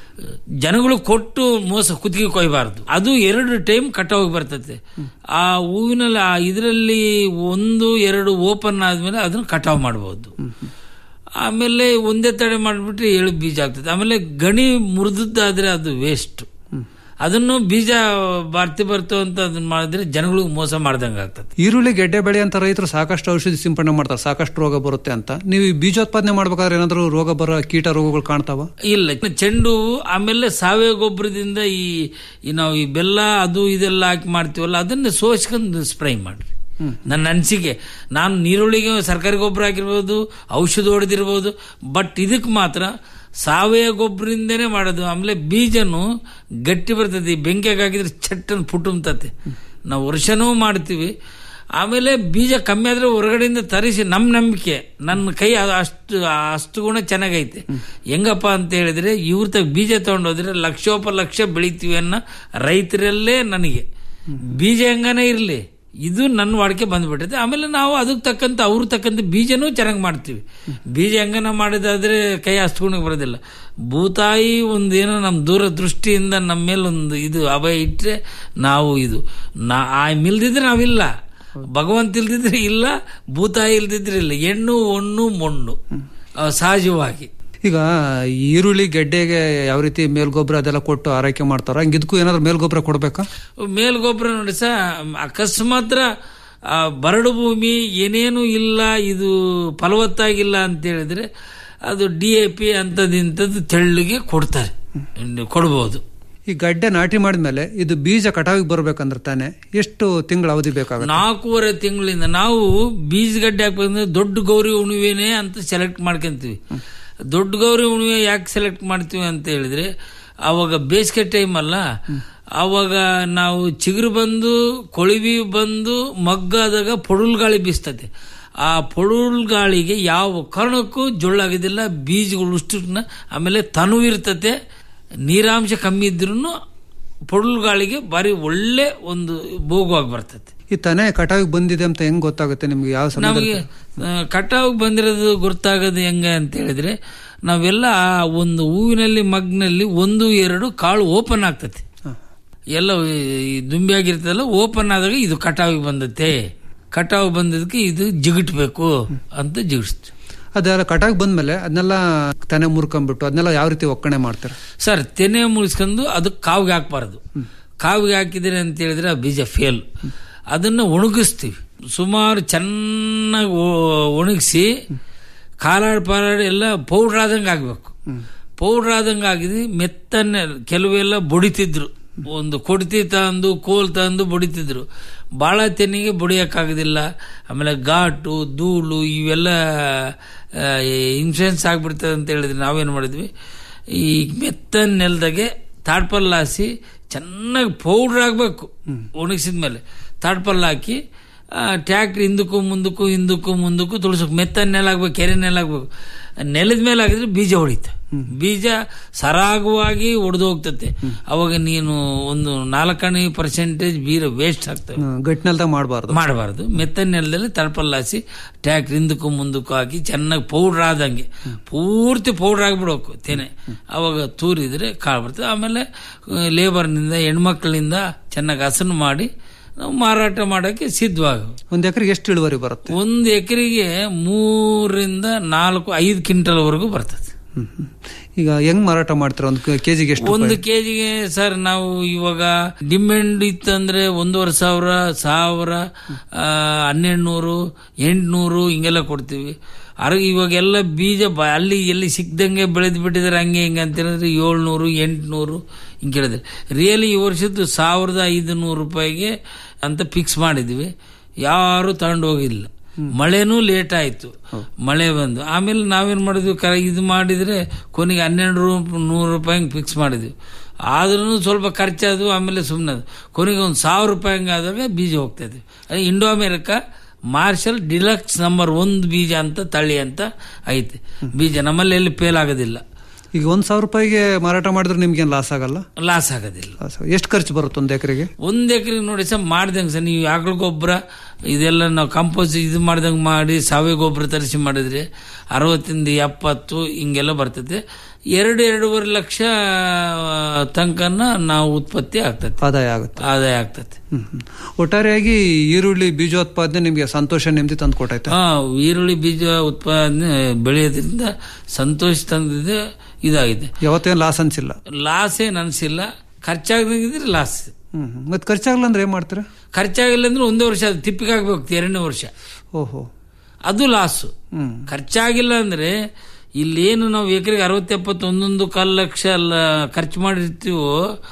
ಜನಗಳು ಕೊಟ್ಟು ಮೋಸ ಕುತ್ತಿಗೆ ಕೊಯ್ಬಾರ್ದು ಅದು ಎರಡು ಟೈಮ್ ಕಟಾಗಿ ಬರ್ತದೆ ಆ ಹೂವಿನಲ್ಲಿ ಆ ಇದರಲ್ಲಿ ಒಂದು ಎರಡು ಓಪನ್ ಆದ್ಮೇಲೆ ಅದನ್ನ ಕಟಾವ್ ಮಾಡಬಹುದು ಆಮೇಲೆ ಒಂದೇ ತಡೆ ಮಾಡಿಬಿಟ್ರೆ ಏಳು ಬೀಜ ಆಗ್ತದೆ ಆಮೇಲೆ ಗಣಿ ಮುರಿದದ್ದಾದ್ರೆ ಅದು ವೇಸ್ಟ್ ಅದನ್ನು ಬೀಜ ಬರ್ತಿ ಬರ್ತು ಅಂತ ಅದನ್ನ ಮಾಡಿದ್ರೆ ಜನಗಳಿಗೆ ಮೋಸ ಮಾಡ್ದಂಗೆ ಆಗ್ತದೆ ಈರುಳ್ಳಿ ಗೆಡ್ಡೆ ಬೆಳೆ ಅಂತ ರೈತರು ಸಾಕಷ್ಟು ಔಷಧಿ ಸಿಂಪಡಣೆ ಮಾಡ್ತಾರೆ ಸಾಕಷ್ಟು ರೋಗ ಬರುತ್ತೆ ಅಂತ ನೀವು ಈ ಬೀಜೋತ್ಪಾದನೆ ಮಾಡ್ಬೇಕಾದ್ರೆ ಏನಾದರೂ ರೋಗ ಬರೋ ಕೀಟ ರೋಗಗಳು ಕಾಣ್ತಾವ ಇಲ್ಲ ಚೆಂಡು ಹೂವು, ಆಮೇಲೆ ಸಾವಯವ ಗೊಬ್ಬರದಿಂದ ಈ ಈ ನಾವು ಈ ಬೆಲ್ಲ ಅದು ಇದೆಲ್ಲ ಹಾಕಿ ಮಾಡ್ತೀವಲ್ಲ ಅದನ್ನ ಸೋಸ್ಕೊಂಡು ಸ್ಪ್ರೈ ಮಾಡ್ರಿ ನನ್ನ ಅನಿಸಿಕೆ ನಾನು ನೀರುಳ್ಳಿಗೆ ಸರ್ಕಾರಿ ಗೊಬ್ಬರ ಹಾಕಿರ್ಬೋದು ಔಷಧ ಹೊಡೆದಿರ್ಬೋದು ಬಟ್ ಇದಕ್ಕೆ ಮಾತ್ರ ಸಾವಯವ ಗೊಬ್ಬರದಿಂದನೇ ಮಾಡೋದು ಆಮೇಲೆ ಬೀಜನು ಗಟ್ಟಿ ಬರ್ತದೆ ಈ ಬೆಂಕಿಗೆ ಹಾಕಿದ್ರೆ ಚಟ್ಟನ್ ಪುಟುಂತತೆ ನಾವು ವರ್ಷನೂ ಮಾಡ್ತೀವಿ ಆಮೇಲೆ ಬೀಜ ಕಮ್ಮಿ ಆದ್ರೆ ಹೊರಗಡೆಯಿಂದ ತರಿಸಿ ನಮ್ಮ ನಂಬಿಕೆ ನನ್ನ ಕೈ ಅದು ಅಷ್ಟು ಅಷ್ಟು ಗುಣ ಚೆನ್ನಾಗೈತೆ ಹೆಂಗಪ್ಪ ಅಂತ ಹೇಳಿದ್ರೆ ಇವ್ರ ತಗ ಬೀಜ ತಗೊಂಡೋದ್ರೆ ಲಕ್ಷೋಪಲಕ್ಷ ಬೆಳಿತೀವಿ ಅನ್ನೋ ರೈತರಲ್ಲೇ ನನಗೆ ಬೀಜ ಹೆಂಗನೇ ಇರಲಿ ಇದು ನನ್ನ ವಾಡಿಕೆ ಬಂದ್ಬಿಟ್ಟೈತೆ ಆಮೇಲೆ ನಾವು ಅದಕ್ಕೆ ತಕ್ಕಂತ ಅವ್ರ ತಕ್ಕಂತ ಬೀಜನೂ ಚೆನ್ನಾಗಿ ಮಾಡ್ತೀವಿ ಬೀಜ ಹೆಂಗನ ಮಾಡಿದಾದ್ರೆ ಕೈ ಹಚ್ಕೊಂಡೋಗಿ ಬರೋದಿಲ್ಲ ಭೂತಾಯಿ ಒಂದು ಏನೋ ನಮ್ಮ ದೂರದೃಷ್ಟಿಯಿಂದ ನಮ್ಮ ಮೇಲೆ ಒಂದು ಇದು ಅಭಯ ಇಟ್ಟರೆ ನಾವು ಇದು ನಾ ಆ ಮಿಲ್ದಿದ್ರೆ ನಾವಿಲ್ಲ ಭಗವಂತ ಇಲ್ದಿದ್ರೆ ಇಲ್ಲ ಭೂತಾಯಿ ಇಲ್ದಿದ್ರೆ ಇಲ್ಲ ಹೆಣ್ಣು ಒಣ್ಣು ಮೊಣ್ಣು ಆ, ಸಹಜವಾಗಿ ಈಗ ಈರುಳ್ಳಿ ಗೆಡ್ಡೆಗೆ ಯಾವ ರೀತಿ ಮೇಲ್ಗೊಬ್ಬರ ಅದೆಲ್ಲ ಕೊಟ್ಟು ಆರೈಕೆ ಮಾಡ್ತಾರ ಹಂಗೆ ಇದಕ್ಕೂ ಏನಾದ್ರು ಮೇಲ್ಗೊಬ್ಬರ ಕೊಡ್ಬೇಕಾ ಮೇಲ್ಗೊಬ್ಬರ ನೋಡಿ ಸಹ ಅಕಸ್ಮಾತ್ರ ಆ, ಬರಡು ಭೂಮಿ ಏನೇನು ಇಲ್ಲ ಇದು ಫಲವತ್ತಾಗಿಲ್ಲ ಅಂತ ಹೇಳಿದ್ರೆ ಅದು ಡಿ ಎ ಪಿ ಅಂಥದ್ದಿಂಥದ್ದು ತೆಳ್ಳಿಗೆ ಕೊಡ್ತಾರೆ ಕೊಡ್ಬೋದು ಈ ಗಡ್ಡೆ ನಾಟಿ ಮಾಡಿದ್ಮೇಲೆ ಇದು ಬೀಜ ಕಟಾವಿಗೆ ಬರ್ಬೇಕಂದ್ರೆ ತಾನೆ ಎಷ್ಟು ತಿಂಗಳ ಅವಧಿ ಬೇಕಾಗುತ್ತೆ ನಾಲ್ಕೂವರೆ ತಿಂಗಳಿಂದ ನಾವು ಬೀಜಗಡ್ಡೆ ಹಾಕ್ಬೇಕಂದ್ರೆ ದೊಡ್ಡ ಗೌರಿ ಉಣಿವೆನೇ ಅಂತ ಸೆಲೆಕ್ಟ್ ಮಾಡ್ಕೊಂತೀವಿ ದೊಡ್ಡ ಗೌರಿ ಉಣಿವೆ ಯಾಕೆ ಸೆಲೆಕ್ಟ್ ಮಾಡ್ತೀವಿ ಅಂತ ಹೇಳಿದ್ರೆ ಅವಾಗ ಬೇಸಿಗೆ ಟೈಮ್ ಅಲ್ಲ ಅವಾಗ ನಾವು ಚಿಗುರು ಬಂದು ಕೊಳಿವಿ ಬಂದು ಮಗ್ಗಾದಾಗ ಪೊಡುಲ್ ಗಾಳಿ ಬೀಸ್ತದೆ ಆ ಪೊಡುಲ್ ಗಾಳಿಗೆ ಯಾವ ಕಾರಣಕ್ಕೂ ಜೊಳ್ಳಾಗೋದಿಲ್ಲ ಬೀಜಗಳು ಉಷ್ಟು ಆಮೇಲೆ ತನು ಇರ್ತತೆ ನೀರಾಂಶ ಕಮ್ಮಿ ಇದ್ರೂ ಪೊಡುಲ್ ಗಾಳಿಗೆ ಭಾರಿ ಒಳ್ಳೆ ಒಂದು ಭೋಗವಾಗಿ ಬರ್ತದೆ ಈ ತನೆ ಕಟಾವಿಗೆ ಬಂದಿದೆ ಅಂತ ಹೆಂಗ್ ಗೊತ್ತಾಗುತ್ತೆ ನಿಮ್ಗೆ ಯಾವ ನಮಗೆ ಸಮಯದಲ್ಲಿ ಕಟಾವ್ ಬಂದಿರೋದು ಗೊತ್ತಾಗೋದು ಹೆಂಗೆ ಅಂತ ಹೇಳಿದ್ರೆ ನಾವೆಲ್ಲ ಆ ಒಂದು ಹೂವಿನಲ್ಲಿ ಮಗ್ನಲ್ಲಿ ಒಂದು ಎರಡು ಕಾಳು ಓಪನ್ ಆಗ್ತದೆ ಎಲ್ಲ ಈ ದುಂಬಿ ಆಗಿರ್ತದಲ್ಲ ಓಪನ್ ಆದಾಗ ಇದು ಕಟಾವಿಗೆ ಬಂದತೆ ಕಟಾವು ಬಂದದಕ್ಕೆ ಇದು ಜಿಗಿಟ್ಬೇಕು ಅಂತ ಜಿಗಿಸ್ತೀವಿ ಅದೆಲ್ಲ ಕಟಾವಿಗೆ ಬಂದ್ಮೇಲೆ ಅದನ್ನೆಲ್ಲ ತನೆ ಮುರ್ಕೊಂಡ್ಬಿಟ್ಟು ಅದನ್ನೆಲ್ಲ ಯಾವ ರೀತಿ ಒಕ್ಕಣೆ ಮಾಡ್ತಾರೆ ಸರ್ ತೆನೆ ಮುಳಿಸ್ಕೊಂಡು ಅದು ಕಾವಿಗೆ ಹಾಕ್ಬಾರ್ದು ಕಾವಿಗೆ ಹಾಕಿದ್ರೆ ಅಂತ ಹೇಳಿದ್ರೆ ಆ ಬೀಜ ಫೇಲ್ ಅದನ್ನ ಒಣಗಿಸ್ತೀವಿ ಸುಮಾರು ಚೆನ್ನಾಗಿ ಒಣಗಿಸಿ ಕಾಲಾಡ್ ಪಾಲಾಡ್ ಎಲ್ಲ ಪೌಡ್ರ್ ಆದಂಗೆ ಆಗ್ಬೇಕು ಪೌಡ್ರ್ ಆದಂಗೆ ಆಗಿದ್ರೆ ಮೆತ್ತನೆ ಕೆಲವೆಲ್ಲ ಬಡಿತಿದ್ರು ಒಂದು ಕೊಡ್ತಿ ತಂದು ಕೋಲ್ ತಂದು ಬಡಿತಿದ್ರು ಭಾಳ ತೆನಿಗೆ ಬಡಿಯೋಕ್ಕಾಗೋದಿಲ್ಲ ಆಮೇಲೆ ಘಾಟು ಧೂಳು ಇವೆಲ್ಲ ಇನ್ಫ್ಲುಯೆನ್ಸ್ ಆಗ್ಬಿಡ್ತದೆ ಅಂತ ಹೇಳಿದ್ರೆ ನಾವೇನು ಮಾಡಿದ್ವಿ ಈ ಮೆತ್ತನ ನೆಲದಾಗೆ ತಾಡ್ಪಲ್ ಹಾಸಿ ಚೆನ್ನಾಗಿ ಪೌಡ್ರ್ ಆಗಬೇಕು ಒಣಗಿಸಿದ ಮೇಲೆ ತಾಡ್ಪಲ್ ಹಾಕಿ ಟ್ಯಾಕ್ಟ್ರಿ ಹಿಂದಕ್ಕೂ ಮುಂದಕ್ಕೂ ಹಿಂದಕ್ಕೂ ಮುಂದಕ್ಕೂ ತುಳಿಸಬೇಕು ಮೆತ್ತನ ನೆಲ ಆಗ್ಬೇಕು ಕೆರೆ ನೆಲ ಆಗ್ಬೇಕು ನೆಲದ ಮೇಲೆ ಆಗಿದ್ರೆ ಬೀಜ ಹೊಡಿತ ಬೀಜ ಸರಾಗವಾಗಿ ಒಡೆದು ಹೋಗ್ತತೆ ಅವಾಗ ನೀನು ಒಂದು ನಾಲ್ಕನೇ ಪರ್ಸೆಂಟೇಜ್ ಬೀರ ವೇಸ್ಟ್ ಆಗ್ತವೆ ಗಟ್ಟಿನೆಲ್ದಾಗ ಮಾಡಬಾರ್ದು ಮಾಡಬಾರ್ದು ಮೆತ್ತನ ನೆಲದಲ್ಲಿ ತಳಪಲ್ಲಾಸಿ ಟ್ಯಾಕ್ಟ್ರಿ ಹಿಂದಕ್ಕೂ ಮುಂದಕ್ಕೂ ಹಾಕಿ ಚೆನ್ನಾಗಿ ಪೌಡ್ರ್ ಆದಂಗೆ ಪೂರ್ತಿ ಪೌಡ್ರ್ ಆಗಿಬಿಡ್ಬೇಕು ತೆನೆ ಅವಾಗ ತೂರಿದ್ರೆ ಕಾಳು ಬರ್ತದೆ ಆಮೇಲೆ ಲೇಬರ್ನಿಂದ ಹೆಣ್ಮಕ್ಳಿಂದ ಚೆನ್ನಾಗಿ ಹಸನು ಮಾಡಿ ನಾವು ಮಾರಾಟ ಮಾಡೋಕ್ಕೆ ಸಿದ್ಧವಾಗ ಒಂದ್ ಎಕರೆಗೆ ಎಷ್ಟು ಇಳುವರಿ ಬರುತ್ತೆ ಒಂದು ಎಕರೆಗೆ ಮೂರರಿಂದ ನಾಲ್ಕು ಐದು ಕ್ವಿಂಟಲ್ವರೆಗೂ ಬರ್ತದೆ ಈಗ ಹೆಂಗ್ ಮಾರಾಟ ಮಾಡ್ತೀರಾ ಒಂದು ಕೆಜಿಗೆ ಎಷ್ಟು ಒಂದು ರೂಪಾಯಿ? ಕೆಜಿಗೆ ಸರ್ ನಾವು ಇವಾಗ ಡಿಮ್ಯಾಂಡ್ ಇತ್ತಂದ್ರೆ ಒಂದೂವರೆ ಸಾವಿರ ಸಾವಿರ ಆ, ಹನ್ನೆರಡು ನೂರು ಎಂಟುನೂರು ಹಿಂಗೆಲ್ಲ ಕೊಡ್ತೀವಿ ಅರ ಇವಾಗೆಲ್ಲ ಬೀಜ ಬ- ಅಲ್ಲಿ ಎಲ್ಲಿ ಸಿಕ್ದಂಗೆ ಬೆಳೆದು ಬಿಟ್ಟಿದ್ದಾರೆ ಹಂಗೆ ಹಿಂಗೆ ಅಂತ ಹೇಳಿದ್ರೆ ಏಳ್ನೂರು ಎಂಟುನೂರು ಹಿಂಗೆ ಹೇಳಿದ್ರೆ ರಿಯಲಿ ಈ ವರ್ಷದ್ದು ಸಾವಿರದ ಐದು ನೂರು ರೂಪಾಯಿಗೆ ಅಂತ ಫಿಕ್ಸ್ ಮಾಡಿದ್ವಿ ಯಾರು ತಗೊಂಡು ಹೋಗಿಲ್ಲ ಮಳೆನೂ ಲೇಟ್ ಆಯ್ತು ಮಳೆ ಬಂದು ಆಮೇಲೆ ನಾವೇನ್ ಮಾಡಿದ್ವಿ ಕ ಇದು ಮಾಡಿದ್ರೆ ಕೊನೆಗೆ ಹನ್ನೆರಡು ರೂ ನೂರು ರೂಪಾಯಿ ಫಿಕ್ಸ್ ಮಾಡಿದ್ವಿ ಆದ್ರೂ ಸ್ವಲ್ಪ ಖರ್ಚಾದವು ಆಮೇಲೆ ಸುಮ್ಮನೆ ಕೊನೆಗೆ ಒಂದು ಸಾವಿರ ರೂಪಾಯಿ ಹಂಗೆ ಆದಾಗ ಬೀಜ ಹೋಗ್ತಾ ಇದ್ವಿ ಅದೇ Indo America marshal deluxe number ಒಂದು ಬೀಜ ಅಂತ ತಳಿ ಅಂತ ಐತೆ ಬೀಜ ನಮ್ಮಲ್ಲಿ ಎಲ್ಲಿ ಫೇಲ್ ಆಗೋದಿಲ್ಲ ಈಗ ಒಂದ್ ಸಾವಿರ ರೂಪಾಯಿಗೆ ಮಾರಾಟ ಮಾಡಿದ್ರೆ ನಿಮ್ಗೇನ್ ಲಾಸ್ ಆಗಲ್ಲ ಲಾಸ್ ಆಗೋದಿಲ್ಲ ಎಷ್ಟು ಖರ್ಚು ಬರುತ್ತೆ ಒಂದ್ ಎಕರೆಗೆ ಒಂದ್ ಎಕರೆ ನೋಡಿ ಸರ್ ಮಾಡ್ದಂಗೆ ಸರ್ ನೀವು ಆಕಳ ಗೊಬ್ಬರ ಇದೆಲ್ಲ ನಾವು ಕಂಪೋಸ್ ಇದು ಮಾಡ್ದಂಗೆ ಮಾಡಿ ಸಾವಯವ ಗೊಬ್ಬರ ತರಿಸಿ ಮಾಡಿದ್ರೆ ಅರವತ್ತಿಂದ ಎಪ್ಪತ್ತು ಹಿಂಗೆಲ್ಲ ಬರ್ತದೆ ಎರಡು ಎರಡೂವರೆ ಲಕ್ಷ ತನಕನ ನಾವು ಉತ್ಪತ್ತಿ ಆಗ್ತದೆ ಆದಾಯ ಆಗುತ್ತೆ ಆದಾಯ ಆಗ್ತದೆ ಹ್ಮ್, ಹ್ಮ್. ಒಟ್ಟಾರೆಯಾಗಿ ಈರುಳ್ಳಿ ಬೀಜೋತ್ಪಾದನೆ ನಿಮಗೆ ಸಂತೋಷ ನೆಮ್ಮದಿ ತಂದು ಕೊಟ್ಟೈತೆ ಹಾ ಈರುಳ್ಳಿ ಬೀಜ ಉತ್ಪಾದನೆ ಬೆಳೆಯೋದ್ರಿಂದ ಸಂತೋಷ ತಂದಿದೆ ಇದಾಗಿದೆ ಯಾವತ್ತೇನು ಲಾಸ್ ಅನ್ಸಿಲ್ಲ ಲಾಸ್ ಏನ್ ಅನ್ಸಿಲ್ಲ ಖರ್ಚಾಗದಿದ್ರೆ ಲಾಸ್ ಹ್ಮ್ ಹ್ಮ್. ಮತ್ತೆ ಖರ್ಚಾಗಲ್ಲ ಅಂದ್ರೆ ಏನ್ ಮಾಡ್ತೀರಾ ಖರ್ಚಾಗಿಲ್ಲ ಅಂದ್ರೆ ಒಂದೇ ವರ್ಷ ಅದು ತಿಪ್ಪಿಗಾಗ್ಬೇಕು ಎರಡನೇ ವರ್ಷ ಓಹೋ ಅದು ಲಾಸು ಹ್ಮ್ ಖರ್ಚಾಗಿಲ್ಲ ಅಂದ್ರೆ ಇಲ್ಲೇನು ನಾವು ಎಕರೆಗೆ ಅರವತ್ತು ಎಪ್ಪತ್ತು ಒಂದೊಂದು ಕಾಲು ಲಕ್ಷ ಅಲ್ಲ ಖರ್ಚು ಮಾಡಿರ್ತೀವೋ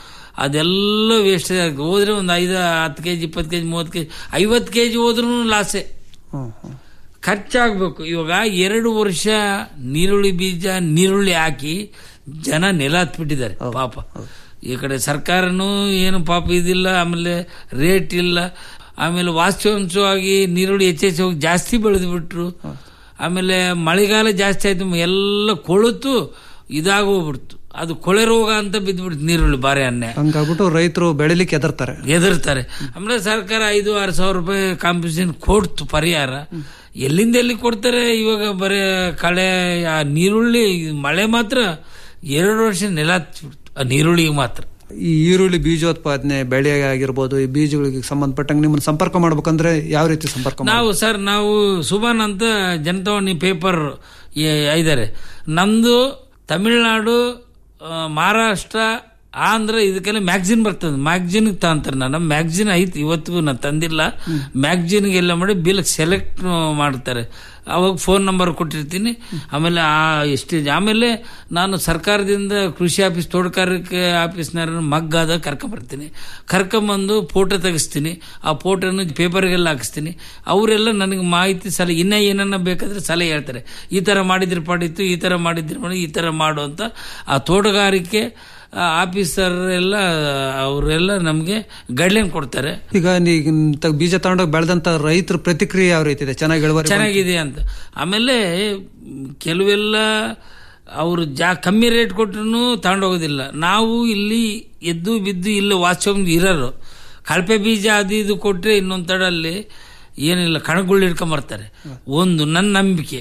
ಅದೆಲ್ಲ ವೇಸ್ಟ್ ಆಗುತ್ತೆ ಹೋದ್ರೆ ಒಂದು ಐದು ಹತ್ತು ಕೆ ಜಿ ಇಪ್ಪತ್ತು ಕೆ ಜಿ ಮೂವತ್ತು ಕೆ ಜಿ ಐವತ್ತು ಕೆ ಜಿ ಹೋದ್ರೂ ಲಾಸೆ ಹ್ಮ್, ಹ್ಮ್. ಖರ್ಚಾಗಬೇಕು ಇವಾಗ ಎರಡು ವರ್ಷ ನೀರುಳ್ಳಿ ಬೀಜ ನೀರುಳ್ಳಿ ಹಾಕಿ ಜನ ನೆಲ ಹತ್ಬಿಟ್ಟಿದ್ದಾರೆ ಪಾಪ ಈ ಕಡೆ ಸರ್ಕಾರನೂ ಏನು ಪಾಪ ಇದಿಲ್ಲ ಆಮೇಲೆ ರೇಟ್ ಇಲ್ಲ ಆಮೇಲೆ ವಾಸ್ತವಾಂಶವಾಗಿ ನೀರುಳ್ಳಿ ಹೆಚ್ಚೆಚ್ಚು ಹೋಗಿ ಜಾಸ್ತಿ ಬೆಳೆದು ಬಿಟ್ರು ಆಮೇಲೆ ಮಳೆಗಾಲ ಜಾಸ್ತಿ ಆಯ್ತು ಎಲ್ಲ ಕೊಳುತು ಇದಾಗೋಗ್ಬಿಡ್ತು ಅದು ಕೊಳೆ ರೋಗ ಅಂತ ಬಿದ್ದ್ಬಿಡ್ತು ನೀರುಳ್ಳಿ ಬಾರಿ ಅನ್ಯಾಯ ಹಂಗಾಗ್ಬಿಟ್ಟು ರೈತರು ಬೆಳಿಲಿಕ್ಕೆ ಎದರ್ತಾರೆ ಎದುರ್ತಾರೆ ಆಮೇಲೆ ಸರ್ಕಾರ ಐದು ಆರು ಸಾವಿರ ರೂಪಾಯಿ ಕಾಂಪಿಟೇಷನ್ ಕೊಡ್ತು ಪರಿಹಾರ ಎಲ್ಲಿಂದ ಎಲ್ಲಿ ಕೊಡ್ತಾರೆ ಇವಾಗ ಬರೀ ಕಳೆ ಆ ನೀರುಳ್ಳಿ ಮಳೆ ಮಾತ್ರ ಎರಡು ವರ್ಷ ನೆಲ ಹತ್ಬಿಡ್ತು ಆ ನೀರುಳ್ಳಿಗೆ ಮಾತ್ರ ಈ ಈರುಳ್ಳಿ ಬೀಜೋತ್ಪಾದನೆ ಬೆಳೆ ಆಗಿರ್ಬೋದು ಈ ಬೀಜಗಳಿಗೆ ಸಂಬಂಧಪಟ್ಟಂಗೆ ನಿಮ್ಮನ್ನ ಸಂಪರ್ಕ ಮಾಡ್ಬೇಕಂದ್ರೆ ಯಾವ ರೀತಿ ಸಂಪರ್ಕ ಮಾಡ್ಬೇಕು? ನಾವು ಸರ್ ನಾವು ಸುಬಾನ್ ಅಂತ ಜನತಾವಾಣಿ ಪೇಪರ್ ಇದ್ದಾರೆ ನಮ್ದು ತಮಿಳ್ನಾಡು ಆ, ಮಹಾರಾಷ್ಟ್ರ ಆಂಧ್ರ ಇದಕ್ಕೆಲ್ಲ ಮ್ಯಾಗ್ಝಿನ್ ಬರ್ತದೆ ಮ್ಯಾಗ್ಝಿನ್ ತಗೊಂತಾರೆ ನಾನು ಮ್ಯಾಗ್ಝಿನ್ ಐತಿ ಇವತ್ತಿಗೂ ನಾನು ತಂದಿಲ್ಲ ಮ್ಯಾಗ್ಝಿನ್ಗೆ ಎಲ್ಲ ಮಾಡಿ ಬಿಲ್ ಸೆಲೆಕ್ಟ್ ಮಾಡ್ತಾರೆ ಅವಾಗ ಫೋನ್ ನಂಬರ್ ಕೊಟ್ಟಿರ್ತೀನಿ ಆಮೇಲೆ ಆ ಎಷ್ಟು ಆಮೇಲೆ ನಾನು ಸರ್ಕಾರದಿಂದ ಕೃಷಿ ಆಫೀಸ್ ತೋಟಗಾರಿಕೆ ಆಫೀಸ್ನವ್ರನ್ನ ಮಗ್ಗಾದ ಕರ್ಕೊಂಬರ್ತೀನಿ ಕರ್ಕೊಂಬಂದು ಫೋಟೋ ತೆಗಿಸ್ತೀನಿ ಆ ಫೋಟೋನ ಪೇಪರ್ಗೆಲ್ಲ ಹಾಕಿಸ್ತೀನಿ ಅವರೆಲ್ಲ ನನಗೆ ಮಾಹಿತಿ ಸಲಹೆ ಇನ್ನೂ ಏನನ್ನ ಬೇಕಾದ್ರೆ ಸಲಹೆ ಹೇಳ್ತಾರೆ ಈ ಥರ ಮಾಡಿದ್ರೆ ಪಾಡಿತ್ತು ಈ ಥರ ಮಾಡಿದ್ರೆ ಮಾಡಿ ಈ ಥರ ಮಾಡು ಅಂತ ಆ ತೋಟಗಾರಿಕೆ ಆ ಆಫೀಸರ್ ಎಲ್ಲ ಅವರೆಲ್ಲ ನಮಗೆ ಗೈಡ್ಲೈನ್ ಕೊಡ್ತಾರೆ ಈಗ ನೀ ಇಂಥ ಬೀಜ ತಗೊಂಡೋಗಿ ಬೆಳೆದಂತ ರೈತರ ಪ್ರತಿಕ್ರಿಯೆ ಯಾವ ರೀತಿ ಇದೆ ಚೆನ್ನಾಗಿ ಇಳುವರಿ ಬಂತು? ಚೆನ್ನಾಗಿದೆ ಅಂತ ಆಮೇಲೆ ಮ್, ಕೆಲವೆಲ್ಲ ಅವರು ಜಾ ಕಮ್ಮಿ ರೇಟ್ ಕೊಟ್ರು ತಗೊಂಡೋಗೋದಿಲ್ಲ ನಾವು ಇಲ್ಲಿ ಎದ್ದು ಬಿದ್ದು ಇಲ್ಲಿ ವಾಚ್ಕೊಂಡ್ ಇರೋರು ಕಳಪೆ ಬೀಜ ಅದು ಇದು ಕೊಟ್ರೆ ಇನ್ನೊಂದು ತಡಲ್ಲಿ ಏನಿಲ್ಲ ಕಣಗುಳ್ಳು ಹಿಡ್ಕೊಂಬರ್ತಾರೆ ಒಂದು ನನ್ನ ನಂಬಿಕೆ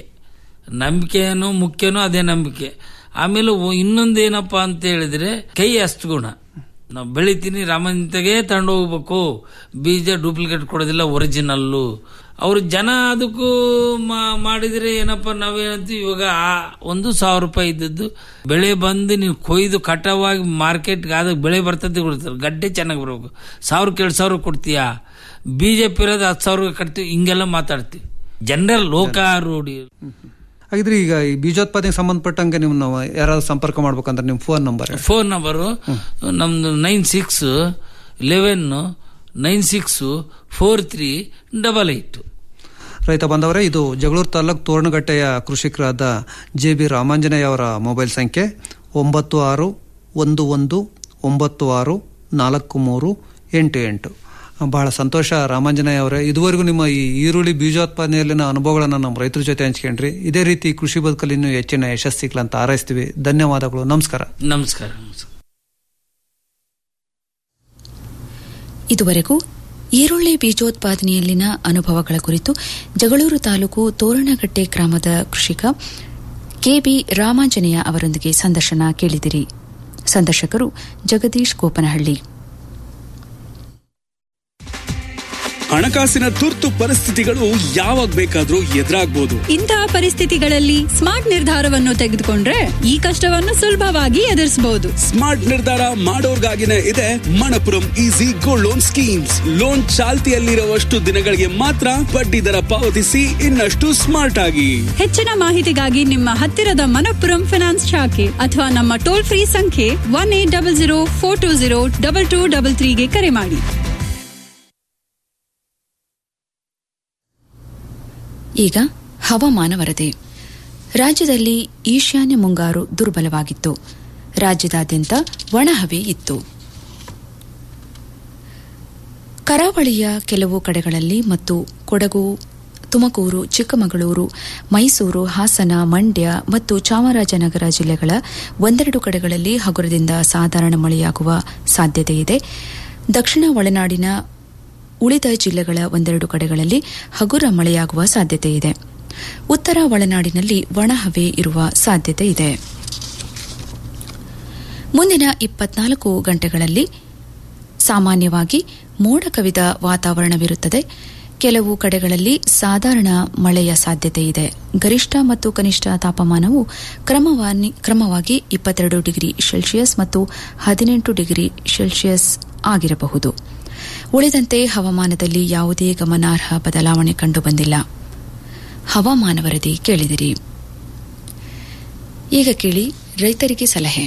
ನಂಬಿಕೆನೂ ಮುಖ್ಯನೂ ಅದೇ ನಂಬಿಕೆ ಆಮೇಲೆ ಒ- ಇನ್ನೊಂದು ಏನಪ್ಪಾ ಅಂತ ಹೇಳಿದ್ರೆ ಕೈ ಅಷ್ಟು ಗುಣ ನಾವು ಬೆಳಿತೀನಿ ರಾಮಂತೆಗೆ ತಗೊಂಡು ಹೋಗ್ಬೇಕು ಬೀಜ ಡೂಪ್ಲಿಕೇಟ್ ಕೊಡೋದಿಲ್ಲ ಒರಿಜಿನಲ್ಲು ಅವ್ರ ಜನ ಅದಕ್ಕೂ ಮಾ- ಮಾಡಿದ್ರೆ ಏನಪ್ಪ ನಾವೇನಂತೀವಿ ಇವಾಗ ಆ ಒಂದು ಸಾವಿರ ರೂಪಾಯಿ ಇದ್ದದ್ದು ಬೆಳೆ ಬಂದು ನೀವು ಕೊಯ್ದು ಕಟಾವಾಗಿ ಮಾರ್ಕೆಟ್ಗೆ ಆದಾಗ ಬೆಳೆ ಬರ್ತದೆ ಕೊಡ್ತಾರೆ ಗಡ್ಡೆ ಚೆನ್ನಾಗಿ ಬರಬೇಕು ಸಾವಿರಕ್ಕೆ ಎರಡು ಸಾವಿರ ಕೊಡ್ತೀಯಾ ಬೀಜ ಇರೋದು ಹತ್ತು ಸಾವಿರ ಕಟ್ತೀವಿ ಹಿಂಗೆಲ್ಲ ಮಾತಾಡ್ತೀವಿ ಜನರಲ್ ಲೋಕಾರೂಢಿ ಹಾಗಿದ್ರೆ ಈಗ ಈ ಬೀಜೋತ್ಪಾದನೆಗೆ ಸಂಬಂಧಪಟ್ಟಂಗೆ ನೀವು ನಾವು ಯಾರಾದ್ರೂ ಸಂಪರ್ಕ ಮಾಡ್ಬೇಕಂದ್ರೆ ನಿಮ್ಮ ಫೋನ್ ನಂಬರ್ ಫೋನ್ ನಂಬರು ನಮ್ದು nine six eleven nine six four three double eight ರೈತ ಬಂದವರೇ ಇದು ಜಗಳೂರು ತಾಲೂಕು ತೋರಣಗಟ್ಟೆಯ ಕೃಷಿಕರಾದ ಜೆ ಬಿ ರಾಮಾಂಜನೇಯ ಅವರ ಮೊಬೈಲ್ ಸಂಖ್ಯೆ ಒಂಬತ್ತು ಆರು ಒಂದು ಒಂದು ಒಂಬತ್ತು ಆರು ನಾಲ್ಕು ಮೂರು ಎಂಟು ಎಂಟು ಬಹಳ ಸಂತೋಷ ರಾಮಾಂಜನೇಯ ಅವರೇ ಇದುವರೆಗೂ ನಿಮ್ಮ ಈ ಈರುಳ್ಳಿ ಬೀಜೋತ್ಪಾದನೆಯಲ್ಲಿನ ಅನುಭವಗಳನ್ನು ನಮ್ಮ ರೈತರ ಜೊತೆ ಹಂಚ್ಕೊಂಡ್ರಿ ಇದೇ ರೀತಿ ಕೃಷಿ ಬದುಕಲ್ಲಿ ಇನ್ನೂ ಹೆಚ್ಚಿನ ಯಶಸ್ಸಿಗಳಂತ ಹಾರೈಸ್ತೀವಿ ಧನ್ಯವಾದಗಳು ನಮಸ್ಕಾರ ನಮಸ್ಕಾರ ನಮಸ್ಕಾರ ಇದುವರೆಗೂ ಈರುಳ್ಳಿ ಬೀಜೋತ್ಪಾದನೆಯಲ್ಲಿನ ಅನುಭವಗಳ ಕುರಿತು ಜಗಳೂರು ತಾಲೂಕು ತೋರಣಗಟ್ಟೆ ಗ್ರಾಮದ ಕೃಷಿಕ ಕೆಬಿ ರಾಮಾಂಜನೇಯ ಅವರೊಂದಿಗೆ ಸಂದರ್ಶನ ಕೇಳಿದಿರಿ ಸಂದರ್ಶಕರು ಜಗದೀಶ್ ಗೋಪನಹಳ್ಳಿ ಹಣಕಾಸಿನ ತುರ್ತು ಪರಿಸ್ಥಿತಿಗಳು ಯಾವಾಗ ಬೇಕಾದ್ರೂ ಎದುರಾಗ್ಬೋದು ಇಂತಹ ಪರಿಸ್ಥಿತಿಗಳಲ್ಲಿ ಸ್ಮಾರ್ಟ್ ನಿರ್ಧಾರವನ್ನು ತೆಗೆದುಕೊಂಡ್ರೆ ಈ ಕಷ್ಟವನ್ನು ಸುಲಭವಾಗಿ ಎದುರಿಸಬಹುದು ಸ್ಮಾರ್ಟ್ ನಿರ್ಧಾರ ಮಾಡೋರ್ಗಾಗಿನೇ ಇದೆ Manappuram easy gold loan schemes loan ಚಾಲ್ತಿಯಲ್ಲಿರುವಷ್ಟು ದಿನಗಳಿಗೆ ಮಾತ್ರ ಬಡ್ಡಿ ದರ ಪಾವತಿಸಿ ಇನ್ನಷ್ಟು ಸ್ಮಾರ್ಟ್ ಆಗಿ ಹೆಚ್ಚಿನ ಮಾಹಿತಿಗಾಗಿ ನಿಮ್ಮ ಹತ್ತಿರದ ಮನಪ್ಪುರಂ ಫೈನಾನ್ಸ್ ಶಾಖೆ ಅಥವಾ ನಮ್ಮ ಟೋಲ್ ಫ್ರೀ ಸಂಖ್ಯೆ one eight double zero four two zero double two double ತ್ರೀಗೆ ಕರೆ ಮಾಡಿ ಈಗ ಹವಾಮಾನ ವರದಿ ರಾಜ್ಯದಲ್ಲಿ ಈಶಾನ್ಯ ಮುಂಗಾರು ದುರ್ಬಲವಾಗಿತ್ತು ರಾಜ್ಯದಾದ್ಯಂತ ಒಣಹವೆ ಇತ್ತು ಕರಾವಳಿಯ ಕೆಲವು ಕಡೆಗಳಲ್ಲಿ ಮತ್ತು ಕೊಡಗು ತುಮಕೂರು ಚಿಕ್ಕಮಗಳೂರು ಮೈಸೂರು ಹಾಸನ ಮಂಡ್ಯ ಮತ್ತು ಚಾಮರಾಜನಗರ ಜಿಲ್ಲೆಗಳ ಒಂದೆರಡು ಕಡೆಗಳಲ್ಲಿ ಹಗುರದಿಂದ ಸಾಧಾರಣ ಮಳೆಯಾಗುವ ಸಾಧ್ಯತೆಯಿದೆ ದಕ್ಷಿಣ ಒಳನಾಡಿನ ಉಳಿದ ಜಿಲ್ಲೆಗಳ ಒಂದೆರಡು ಕಡೆಗಳಲ್ಲಿ ಹಗುರ ಮಳೆಯಾಗುವ ಸಾಧ್ಯತೆಯಿದೆ ಉತ್ತರ ಒಳನಾಡಿನಲ್ಲಿ ಒಣಹವೆ ಇರುವ ಸಾಧ್ಯತೆ ಇದೆ ಮುಂದಿನ ಇಪ್ಪತ್ನಾಲ್ಕು ಗಂಟೆಗಳಲ್ಲಿ ಸಾಮಾನ್ಯವಾಗಿ ಮೋಡ ಕವಿದ ವಾತಾವರಣವಿರುತ್ತದೆ ಕೆಲವು ಕಡೆಗಳಲ್ಲಿ ಸಾಧಾರಣ ಮಳೆಯ ಸಾಧ್ಯತೆ ಇದೆ ಗರಿಷ್ಠ ಮತ್ತು ಕನಿಷ್ಠ ತಾಪಮಾನವು ಕ್ರಮವಾನಿ- ಕ್ರಮವಾಗಿ ಇಪ್ಪತ್ತೆರಡು ಡಿಗ್ರಿ ಸೆಲ್ಸಿಯಸ್ ಮತ್ತು ಹದಿನೆಂಟು ಡಿಗ್ರಿ ಸೆಲ್ಸಿಯಸ್ ಆಗಿರಬಹುದು ಉಳಿದಂತೆ ಹವಾಮಾನದಲ್ಲಿ ಯಾವುದೇ ಗಮನಾರ್ಹ ಬದಲಾವಣೆ ಕಂಡುಬಂದಿಲ್ಲ ಹವಾಮಾನ ವರದಿ ಕೇಳಿದಿರಿ ಈಗ ಕೇಳಿ ರೈತರಿಗೆ ಸಲಹೆ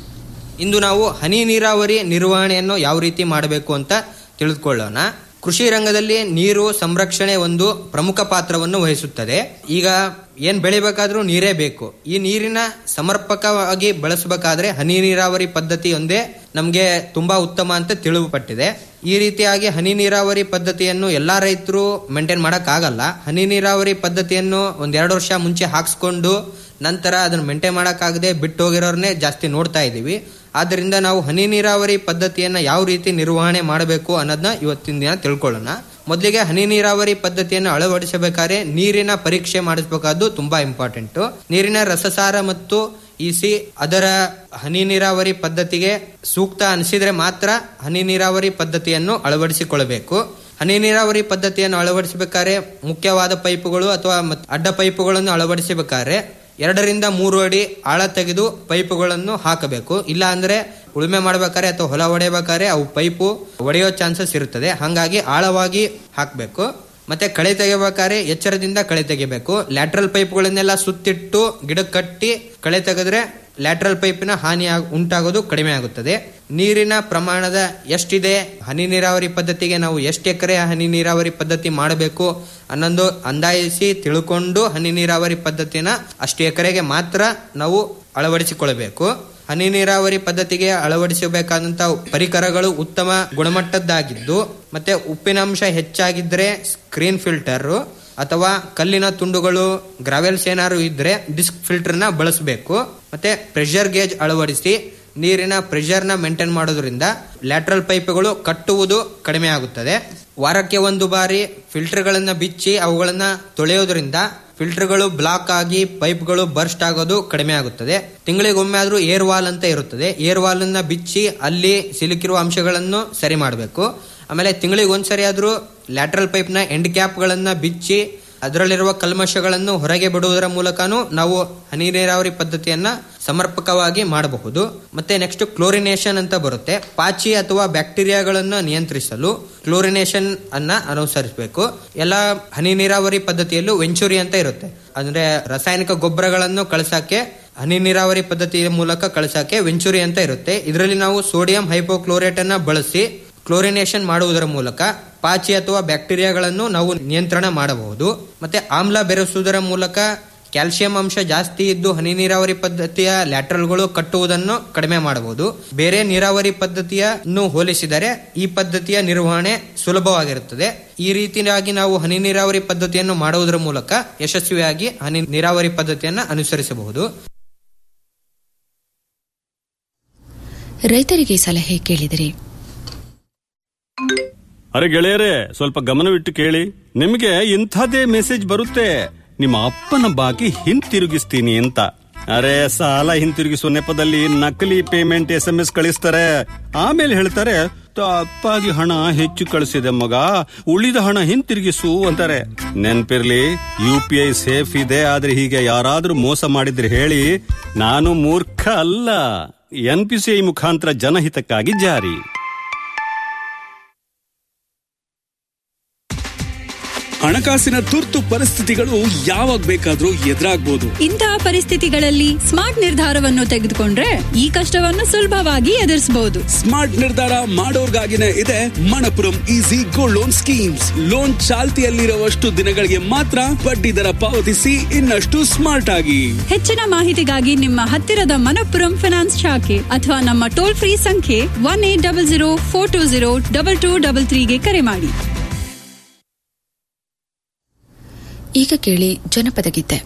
ಇಂದು ನಾವು ಹನಿ ನೀರಾವರಿ ನಿರ್ವಹಣೆಯನ್ನು ಯಾವ ರೀತಿ ಮಾಡಬೇಕು ಅಂತ ತಿಳಿದುಕೊಳ್ಳೋಣ ಕೃಷಿ ರಂಗದಲ್ಲಿ ನೀರು ಸಂರಕ್ಷಣೆ ಒಂದು ಪ್ರಮುಖ ಪಾತ್ರವನ್ನು ವಹಿಸುತ್ತದೆ ಈಗ ಏನ್ ಬೆಳಿಬೇಕಾದ್ರೂ ನೀರೇ ಬೇಕು ಈ ನೀರಿನ ಸಮರ್ಪಕವಾಗಿ ಬಳಸಬೇಕಾದ್ರೆ ಹನಿ ನೀರಾವರಿ ಪದ್ಧತಿ ಒಂದೇ ನಮಗೆ ತುಂಬಾ ಉತ್ತಮ ಅಂತ ತಿಳಿದುಪಟ್ಟಿದೆ ಈ ರೀತಿಯಾಗಿ ಹನಿ ನೀರಾವರಿ ಪದ್ಧತಿಯನ್ನು ಎಲ್ಲಾ ರೈತರು ಮೇಂಟೈನ್ ಆಗಲ್ಲ ಹನಿ ನೀರಾವರಿ ಪದ್ಧತಿಯನ್ನು ಒಂದೆರಡು ವರ್ಷ ಮುಂಚೆ ಹಾಕ್ಸ್ಕೊಂಡು ನಂತರ ಅದನ್ನು ಮೇಂಟೈನ್ ಮಾಡೋಕ್ಕಾಗದೆ ಬಿಟ್ಟು ಹೋಗಿರೋರ್ನೇ ಜಾಸ್ತಿ ನೋಡ್ತಾ ಇದ್ದೀವಿ ಆದ್ದರಿಂದ ನಾವು ಹನಿ ನೀರಾವರಿ ಪದ್ಧತಿಯನ್ನ ಯಾವ ರೀತಿ ನಿರ್ವಹಣೆ ಮಾಡಬೇಕು ಅನ್ನೋದನ್ನ ಇವತ್ತಿನ ದಿನ ತಿಳ್ಕೊಳ್ಳೋಣ ಮೊದಲಿಗೆ ಹನಿ ನೀರಾವರಿ ಪದ್ಧತಿಯನ್ನು ಅಳವಡಿಸಬೇಕಾದ್ರೆ ನೀರಿನ ಪರೀಕ್ಷೆ ಮಾಡಿಸಬೇಕಾದ್ದು ತುಂಬಾ ಇಂಪಾರ್ಟೆಂಟ್ ನೀರಿನ ರಸಸಾರ ಮತ್ತು ಇಸಿ ಅದರ ಹನಿ ನೀರಾವರಿ ಪದ್ಧತಿಗೆ ಸೂಕ್ತ ಅನಿಸಿದ್ರೆ ಮಾತ್ರ ಹನಿ ನೀರಾವರಿ ಪದ್ಧತಿಯನ್ನು ಅಳವಡಿಸಿಕೊಳ್ಳಬೇಕು ಹನಿ ನೀರಾವರಿ ಪದ್ಧತಿಯನ್ನು ಅಳವಡಿಸಬೇಕಾದ್ರೆ ಮುಖ್ಯವಾದ ಪೈಪುಗಳು ಅಥವಾ ಮತ್- ಅಡ್ಡ ಪೈಪುಗಳನ್ನು ಅಳವಡಿಸಬೇಕಾದ್ರೆ ಎರಡರಿಂದ ಮೂರು ಅಡಿ ಆಳ ತೆಗೆದು ಪೈಪುಗಳನ್ನು ಹಾಕಬೇಕು ಇಲ್ಲ ಅಂದ್ರೆ ಉಳುಮೆ ಮಾಡ್ಬೇಕಾದ್ರೆ ಅಥವಾ ಹೊಲ ಹೊಡೆಯಬೇಕಾದ್ರೆ ಅವು ಪೈಪು ಒಡೆಯೋ ಚಾನ್ಸಸ್ ಇರುತ್ತದೆ ಹಾಗಾಗಿ ಆಳವಾಗಿ ಹಾಕಬೇಕು ಮತ್ತೆ ಕಳೆ ತೆಗಿಬೇಕಾದ್ರೆ ಎಚ್ಚರದಿಂದ ಕಳೆ ತೆಗಿಬೇಕು ಲ್ಯಾಟ್ರಲ್ ಪೈಪ್ಗಳನ್ನೆಲ್ಲ ಸುತ್ತಿಟ್ಟು ಗಿಡಕ್ಕೆ ಕಟ್ಟಿ ಕಳೆ ತೆಗೆದ್ರೆ ಲ್ಯಾಟ್ರಲ್ ಪೈಪಿನ ಹಾನಿ ಆಗ್- ಉಂಟಾಗೋದು ಕಡಿಮೆ ಆಗುತ್ತದೆ ನೀರಿನ ಪ್ರಮಾಣದ ಎಷ್ಟಿದೆ ಹನಿ ನೀರಾವರಿ ಪದ್ಧತಿಗೆ ನಾವು ಎಷ್ಟು ಎಕರೆ ಹನಿ ನೀರಾವರಿ ಪದ್ಧತಿ ಮಾಡಬೇಕು ಅನ್ನೊಂದು ಅಂದಾಯಿಸಿ ತಿಳ್ಕೊಂಡು ಹನಿ ನೀರಾವರಿ ಪದ್ಧತಿನ ಅಷ್ಟು ಎಕರೆಗೆ ಮಾತ್ರ ನಾವು ಅಳವಡಿಸಿಕೊಳ್ಳಬೇಕು ಹನಿ ನೀರಾವರಿ ಪದ್ಧತಿಗೆ ಅಳವಡಿಸಬೇಕಾದಂತ ಪರಿಕರಗಳು ಉತ್ತಮ ಗುಣಮಟ್ಟದ್ದಾಗಿದ್ದು ಮತ್ತೆ ಉಪ್ಪಿನಂಶ ಹೆಚ್ಚಾಗಿದ್ರೆ ಸ್ಕ್ರೀನ್ ಫಿಲ್ಟರ್ ಅಥವಾ ಕಲ್ಲಿನ ತುಂಡುಗಳು ಗ್ರಾವೆಲ್ಸ್ ಏನಾದ್ರು ಇದ್ರೆ ಡಿಸ್ಕ್ ಫಿಲ್ಟರ್ನ ಬಳಸಬೇಕು ಮತ್ತೆ ಪ್ರೆಷರ್ ಗೇಜ್ ಅಳವಡಿಸಿ ನೀರಿನ ಪ್ರೆಷರ್ನ ಮೇಂಟೈನ್ ಮಾಡೋದ್ರಿಂದ ಲ್ಯಾಟ್ರಲ್ ಪೈಪ್ಗಳು ಕಟ್ಟುವುದು ಕಡಿಮೆ ಆಗುತ್ತದೆ ವಾರಕ್ಕೆ ಒಂದು ಬಾರಿ ಫಿಲ್ಟರ್ಗಳನ್ನ ಬಿಚ್ಚಿ ಅವುಗಳನ್ನ ತೊಳೆಯೋದ್ರಿಂದ ಫಿಲ್ಟರ್ಗಳು ಬ್ಲಾಕ್ ಆಗಿ ಪೈಪ್ಗಳು ಬರ್ಸ್ಟ್ ಆಗೋದು ಕಡಿಮೆ ಆಗುತ್ತದೆ ತಿಂಗಳಿಗೊಮ್ಮೆ ಆದ್ರೂ ಏರ್ ವಾಲ್ ಅಂತ ಇರುತ್ತದೆ ಏರ್ ವಾಲ್ ಅನ್ನ ಬಿಚ್ಚಿ ಅಲ್ಲಿ ಸಿಲುಕಿರುವ ಅಂಶಗಳನ್ನು ಸರಿ ಮಾಡಬೇಕು ಆಮೇಲೆ ತಿಂಗಳಿಗೆ ಒಂದ್ಸರಿ ಆದ್ರೂ ಲ್ಯಾಟ್ರಲ್ ಪೈಪ್ ನ ಎಂಡ್ ಕ್ಯಾಪ್ ಗಳನ್ನ ಬಿಚ್ಚಿ ಅದರಲ್ಲಿರುವ ಕಲ್ಮಶಗಳನ್ನು ಹೊರಗೆ ಬಿಡುವುದರ ಮೂಲಕನೂ ನಾವು ಹನಿ ನೀರಾವರಿ ಪದ್ಧತಿಯನ್ನ ಸಮರ್ಪಕವಾಗಿ ಮಾಡಬಹುದು ಮತ್ತೆ ನೆಕ್ಸ್ಟ್ ಕ್ಲೋರಿನೇಷನ್ ಅಂತ ಬರುತ್ತೆ ಪಾಚಿ ಅಥವಾ ಬ್ಯಾಕ್ಟೀರಿಯಾಗಳನ್ನು ನಿಯಂತ್ರಿಸಲು ಕ್ಲೋರಿನೇಷನ್ ಅನ್ನ ಅನುಸರಿಸಬೇಕು ಎಲ್ಲ ಹನಿ ನೀರಾವರಿ ಪದ್ಧತಿಯಲ್ಲೂ ವೆಂಚುರಿ ಅಂತ ಇರುತ್ತೆ ಅಂದ್ರೆ ರಾಸಾಯನಿಕ ಗೊಬ್ಬರಗಳನ್ನು ಕಳಸಕ್ಕೆ ಹನಿ ನೀರಾವರಿ ಪದ್ಧತಿಯ ಮೂಲಕ ಕಳಸಕ್ಕೆ ವೆಂಚುರಿ ಅಂತ ಇರುತ್ತೆ ಇದರಲ್ಲಿ ನಾವು ಸೋಡಿಯಂ ಹೈಪೋಕ್ಲೋರೇಟ್ ಅನ್ನ ಬಳಸಿ ಕ್ಲೋರಿನೇಷನ್ ಮಾಡುವುದರ ಮೂಲಕ ಪಾಚಿ ಅಥವಾ ಬ್ಯಾಕ್ಟೀರಿಯಾಗಳನ್ನು ನಾವು ನಿಯಂತ್ರಣ ಮಾಡಬಹುದು ಮತ್ತೆ ಆಮ್ಲ ಬೆರೆಸುವುದರ ಮೂಲಕ ಕ್ಯಾಲ್ಸಿಯಂ ಅಂಶ ಜಾಸ್ತಿ ಇದ್ದು ಹನಿ ನೀರಾವರಿ ಪದ್ಧತಿಯ ಲ್ಯಾಟ್ರಲ್ಗಳು ಕಟ್ಟುವುದನ್ನು ಕಡಿಮೆ ಮಾಡಬಹುದು ಬೇರೆ ನೀರಾವರಿ ಪದ್ಧತಿಯನ್ನು ಹೋಲಿಸಿದರೆ ಈ ಪದ್ಧತಿಯ ನಿರ್ವಹಣೆ ಸುಲಭವಾಗಿರುತ್ತದೆ ಈ ರೀತಿಯಾಗಿ ನಾವು ಹನಿ ನೀರಾವರಿ ಪದ್ಧತಿಯನ್ನು ಮಾಡುವುದರ ಮೂಲಕ ಯಶಸ್ವಿಯಾಗಿ ಹನಿ ನೀರಾವರಿ ಪದ್ಧತಿಯನ್ನು ಅನುಸರಿಸಬಹುದು ರೈತರಿಗೆ ಸಲಹೆ ಕೇಳಿದಿರಿ ಅರೆ ಗೆಳೆಯರೇ ಸ್ವಲ್ಪ ಗಮನವಿಟ್ಟು ಕೇಳಿ ನಿಮಗೆ ಇಂಥದೇ ಮೆಸೇಜ್ ಬರುತ್ತೆ ನಿಮ್ಮ ಅಪ್ಪನ ಬಾಕಿ ಹಿಂತಿರುಗಿಸ್ತೀನಿ ಅಂತ ಅರೆ ಸಾಲ ಹಿಂತಿರುಗಿಸುವ ನೆಪದಲ್ಲಿ ನಕಲಿ ಪೇಮೆಂಟ್ ಎಸ್ ಎಂ ಎಸ್ ಕಳಿಸ್ತಾರೆ ಆಮೇಲೆ ಹೇಳ್ತಾರೆ ತಪ್ಪಾಗಿ ಹಣ ಹೆಚ್ಚು ಕಳಿಸಿದೆ ಮಗ ಉಳಿದ ಹಣ ಹಿಂತಿರುಗಿಸು ಅಂತಾರೆ ನೆನ್ಪಿರ್ಲಿ ಯು ಪಿ ಐ ಸೇಫ್ ಇದೆ ಆದ್ರೆ ಹೀಗೆ ಯಾರಾದ್ರೂ ಮೋಸ ಮಾಡಿದ್ರೆ ಹೇಳಿ ನಾನು ಮೂರ್ಖ ಅಲ್ಲ ಎನ್ ಪಿ ಸಿ ಐ ಮುಖಾಂತರ ಜನಹಿತಕ್ಕಾಗಿ ಜಾರಿ ಹಣಕಾಸಿನ ತುರ್ತು ಪರಿಸ್ಥಿತಿಗಳು ಯಾವಾಗ ಬೇಕಾದ್ರೂ ಎದುರಾಗ್ಬೋದು ಇಂತಹ ಪರಿಸ್ಥಿತಿಗಳಲ್ಲಿ ಸ್ಮಾರ್ಟ್ ನಿರ್ಧಾರವನ್ನು ತೆಗೆದುಕೊಂಡ್ರೆ ಈ ಕಷ್ಟವನ್ನು ಸುಲಭವಾಗಿ ಎದುರಿಸಬಹುದು ಸ್ಮಾರ್ಟ್ ನಿರ್ಧಾರ ಮಾಡೋರ್ಗಾಗಿನೇ ಇದೆ Manappuram easy gold loan schemes loan ಚಾಲ್ತಿಯಲ್ಲಿರುವಷ್ಟು ದಿನಗಳಿಗೆ ಮಾತ್ರ ಬಡ್ಡಿ ದರ ಪಾವತಿಸಿ ಇನ್ನಷ್ಟು ಸ್ಮಾರ್ಟ್ ಆಗಿ ಹೆಚ್ಚಿನ ಮಾಹಿತಿಗಾಗಿ ನಿಮ್ಮ ಹತ್ತಿರದ ಮನಪ್ಪುರಂ ಫಿನಾನ್ಸ್ ಶಾಖೆ ಅಥವಾ ನಮ್ಮ ಟೋಲ್ ಫ್ರೀ ಸಂಖ್ಯೆ one eight double zero four two zero double two double ತ್ರೀಗೆ ಕರೆ ಮಾಡಿ ಈಗ ಕೇಳಿ ಜನಪದ ಗೀತೆ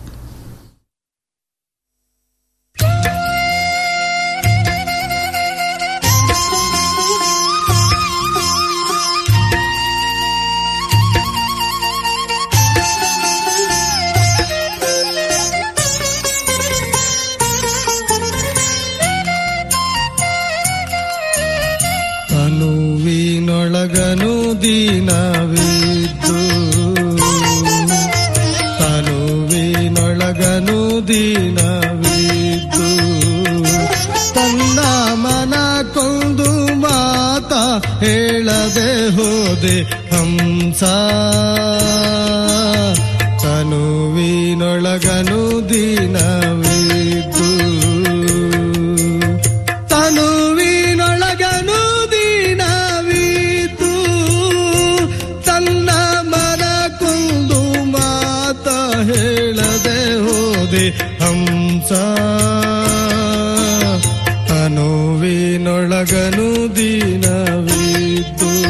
ತನುವಿನೊಳಗನು ದೀನವಿದ್ದು ತನುವಿನೊಳಗನು ದೀನವಿದ್ದು ತನ್ನ ಮನ ಕೊಂದು ಮಾತ ಹೇಳದೆ ಹೋದೆ ಹಂಸ ತನುವಿನೊಳಗನು ದೀನವಿದ್ದು ತನುವಿನೊಳಗನು ದೀನವಿದ್ದು ತನ್ನ ಮನ ಕೊಂದು ಮಾತ ಹೇಳದೆ ಹೋದೆ ಹಂಸ ತನುವಿನೊಳಗನು ದೀನವಿದ್ದು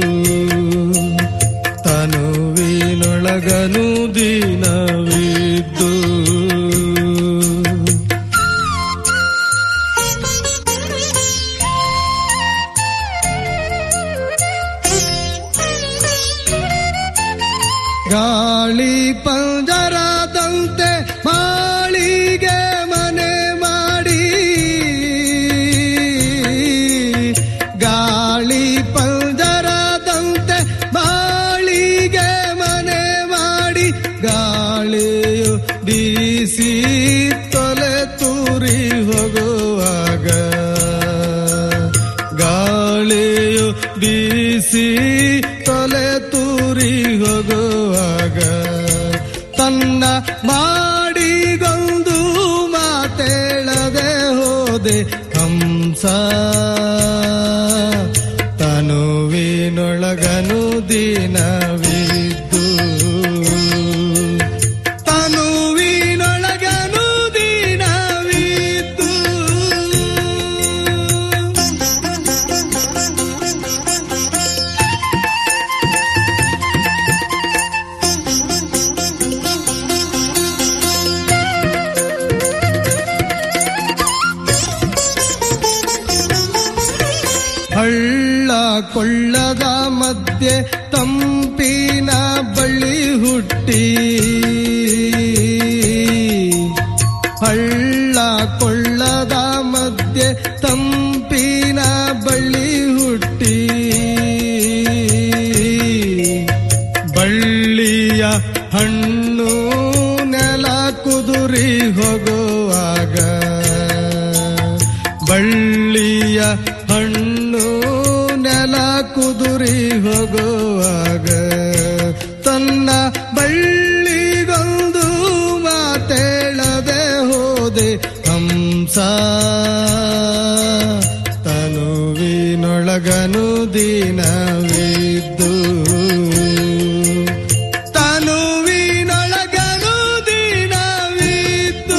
ತನುವಿನೊಳಗನು ದೀನವಿದ್ದು ಗಾಳಿ ಪಂಜರದಂತೆ ಮಾಳಿಗೆ ಮನೆ ಮಾಡಿ ಗಾಳಿ ಪಂಜರದಂತೆ ಮಾಳಿಗೆ ಮನೆ ಮಾಡಿ ಗಾಳಿಯು ಬೀಸಿ ತೊಲೆ ತೂರಿ ಹೋಗುವಾಗ ಗಾಳಿಯು ಬೀಸಿ ತೊಲೆ ತೂರಿ ಹೋಗುವಾಗ ತನ್ನ ಮಾಡಿಗೊಂದು ಮಾತೇಳದೆ ಹೋದೆ ಹಂಸ ತನುವಿನೊಳಗನು ದಿನವಿದ್ದು ತನುವಿನೊಳಗನು ದಿನವಿದ್ದು ಹಳ್ಳ ಕೊಳ್ಳದ ಮಧ್ಯೆ ತಂಪಿನ ಬಳ್ಳಿ ಹುಟ್ಟಿ ಹಳ್ಳ ಕೊಳ್ಳದ ಮಧ್ಯೆ ತಂಪಿನ ಬಳ್ಳಿ ಹುಟ್ಟಿ ಬಳ್ಳಿಯ ಹಣ್ಣು ನೆಲ ಕುದುರಿ ಹೋಗುವಾಗ ಬಳ್ಳಿಯ ಹಣ್ಣು ನೆಲ ಕುದುರಿ ಹೋಗುವಾಗ ತನ್ನ ಬಳ್ಳಿಗೊಂದು ಮಾತೇಳದೆ ಹೋದೆ ಹಂಸ ತನುವಿನೊಳಗನು ದಿನವಿದ್ದು ತನುವಿನೊಳಗನು ದಿನವಿದ್ದು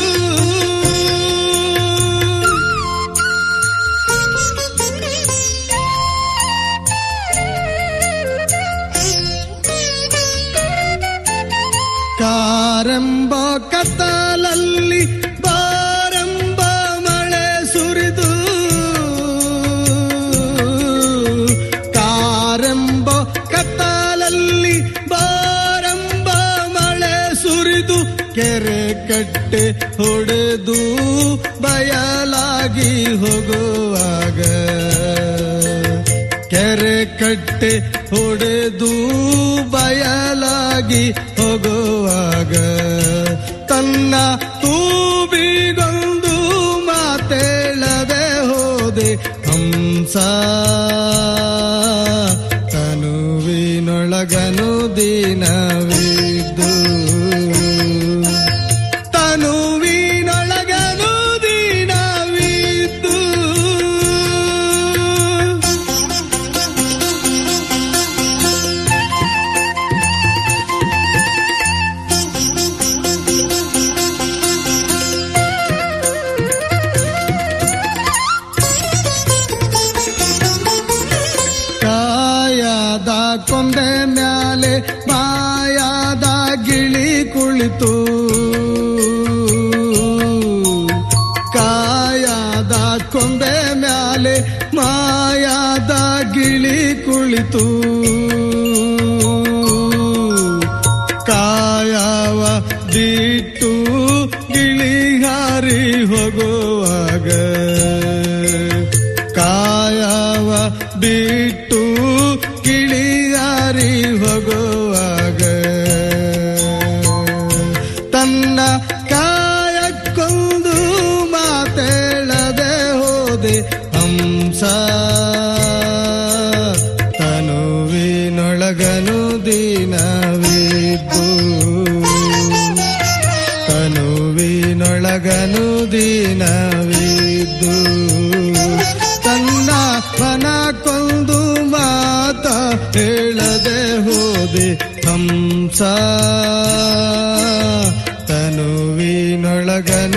ಕಾರೆಂಬ ಕತ್ತಲಲ್ಲಿ ಬಾರೆಂಬ ಮಳೆ ಸುರಿದು ಕಾರೆಂಬ ಕತ್ತಲಲ್ಲಿ ಬಾರೆಂಬ ಮಳೆ ಸುರಿದು ಕೆರೆ ಕಟ್ಟೆ ಹೊಡೆದು ಬಯಲಾಗಿ ಹೋಗುವಾಗ ಕೆರೆ ಕಟ್ಟೆ ಹೊಡೆದು ಬಯಲಾಗಿ ಹೋಗುವಾಗ ತನ್ನ ತೂಬಿಗೊಂದು ಮಾತೇಳದೆ ಹೋದೆ ಹಂಸ ತನುವಿನೊಳಗನು ದಿನವಿದ್ದು ತನುವಿನೊಳಗನು ದಿನವಿದ್ದು ಕಾಯದ ಕೊಂಬೆ ಮ್ಯಾಲೆ ಮಾಯಾದ ಗಿಳಿ ಕುಳಿತು ಕಾಯದ ಕೊಂಬೆ ಮ್ಯಾಲೆ ಮಾಯಾದ ಗಿಳಿ ಕುಳಿತು ಕಾಯವ ಬಿಟ್ಟು ಗಿಳಿ ಹಾರಿ ಹೋಗುವಾಗ ಕಾಯವ ಬಿಟ್ಟು ಕಿಳಿಯಾರಿ ಹೋಗುವಾಗ ತನ್ನ ಕಾಯಕ್ಕೊಂದು ಮಾತೇಳದೆ ಹೋದೆ ಹಂಸ ತನುವಿನೊಳಗನು ದಿನವಿದ್ದು ತನುವಿನೊಳಗನು ದಿನವಿದ್ದು ತನ್ನ ಮನ ಕೊಂದು ಮಾತ ಹೇಳದೆ ಹೋದೆ ಹಂಸ ತನುವಿನೊಳಗನು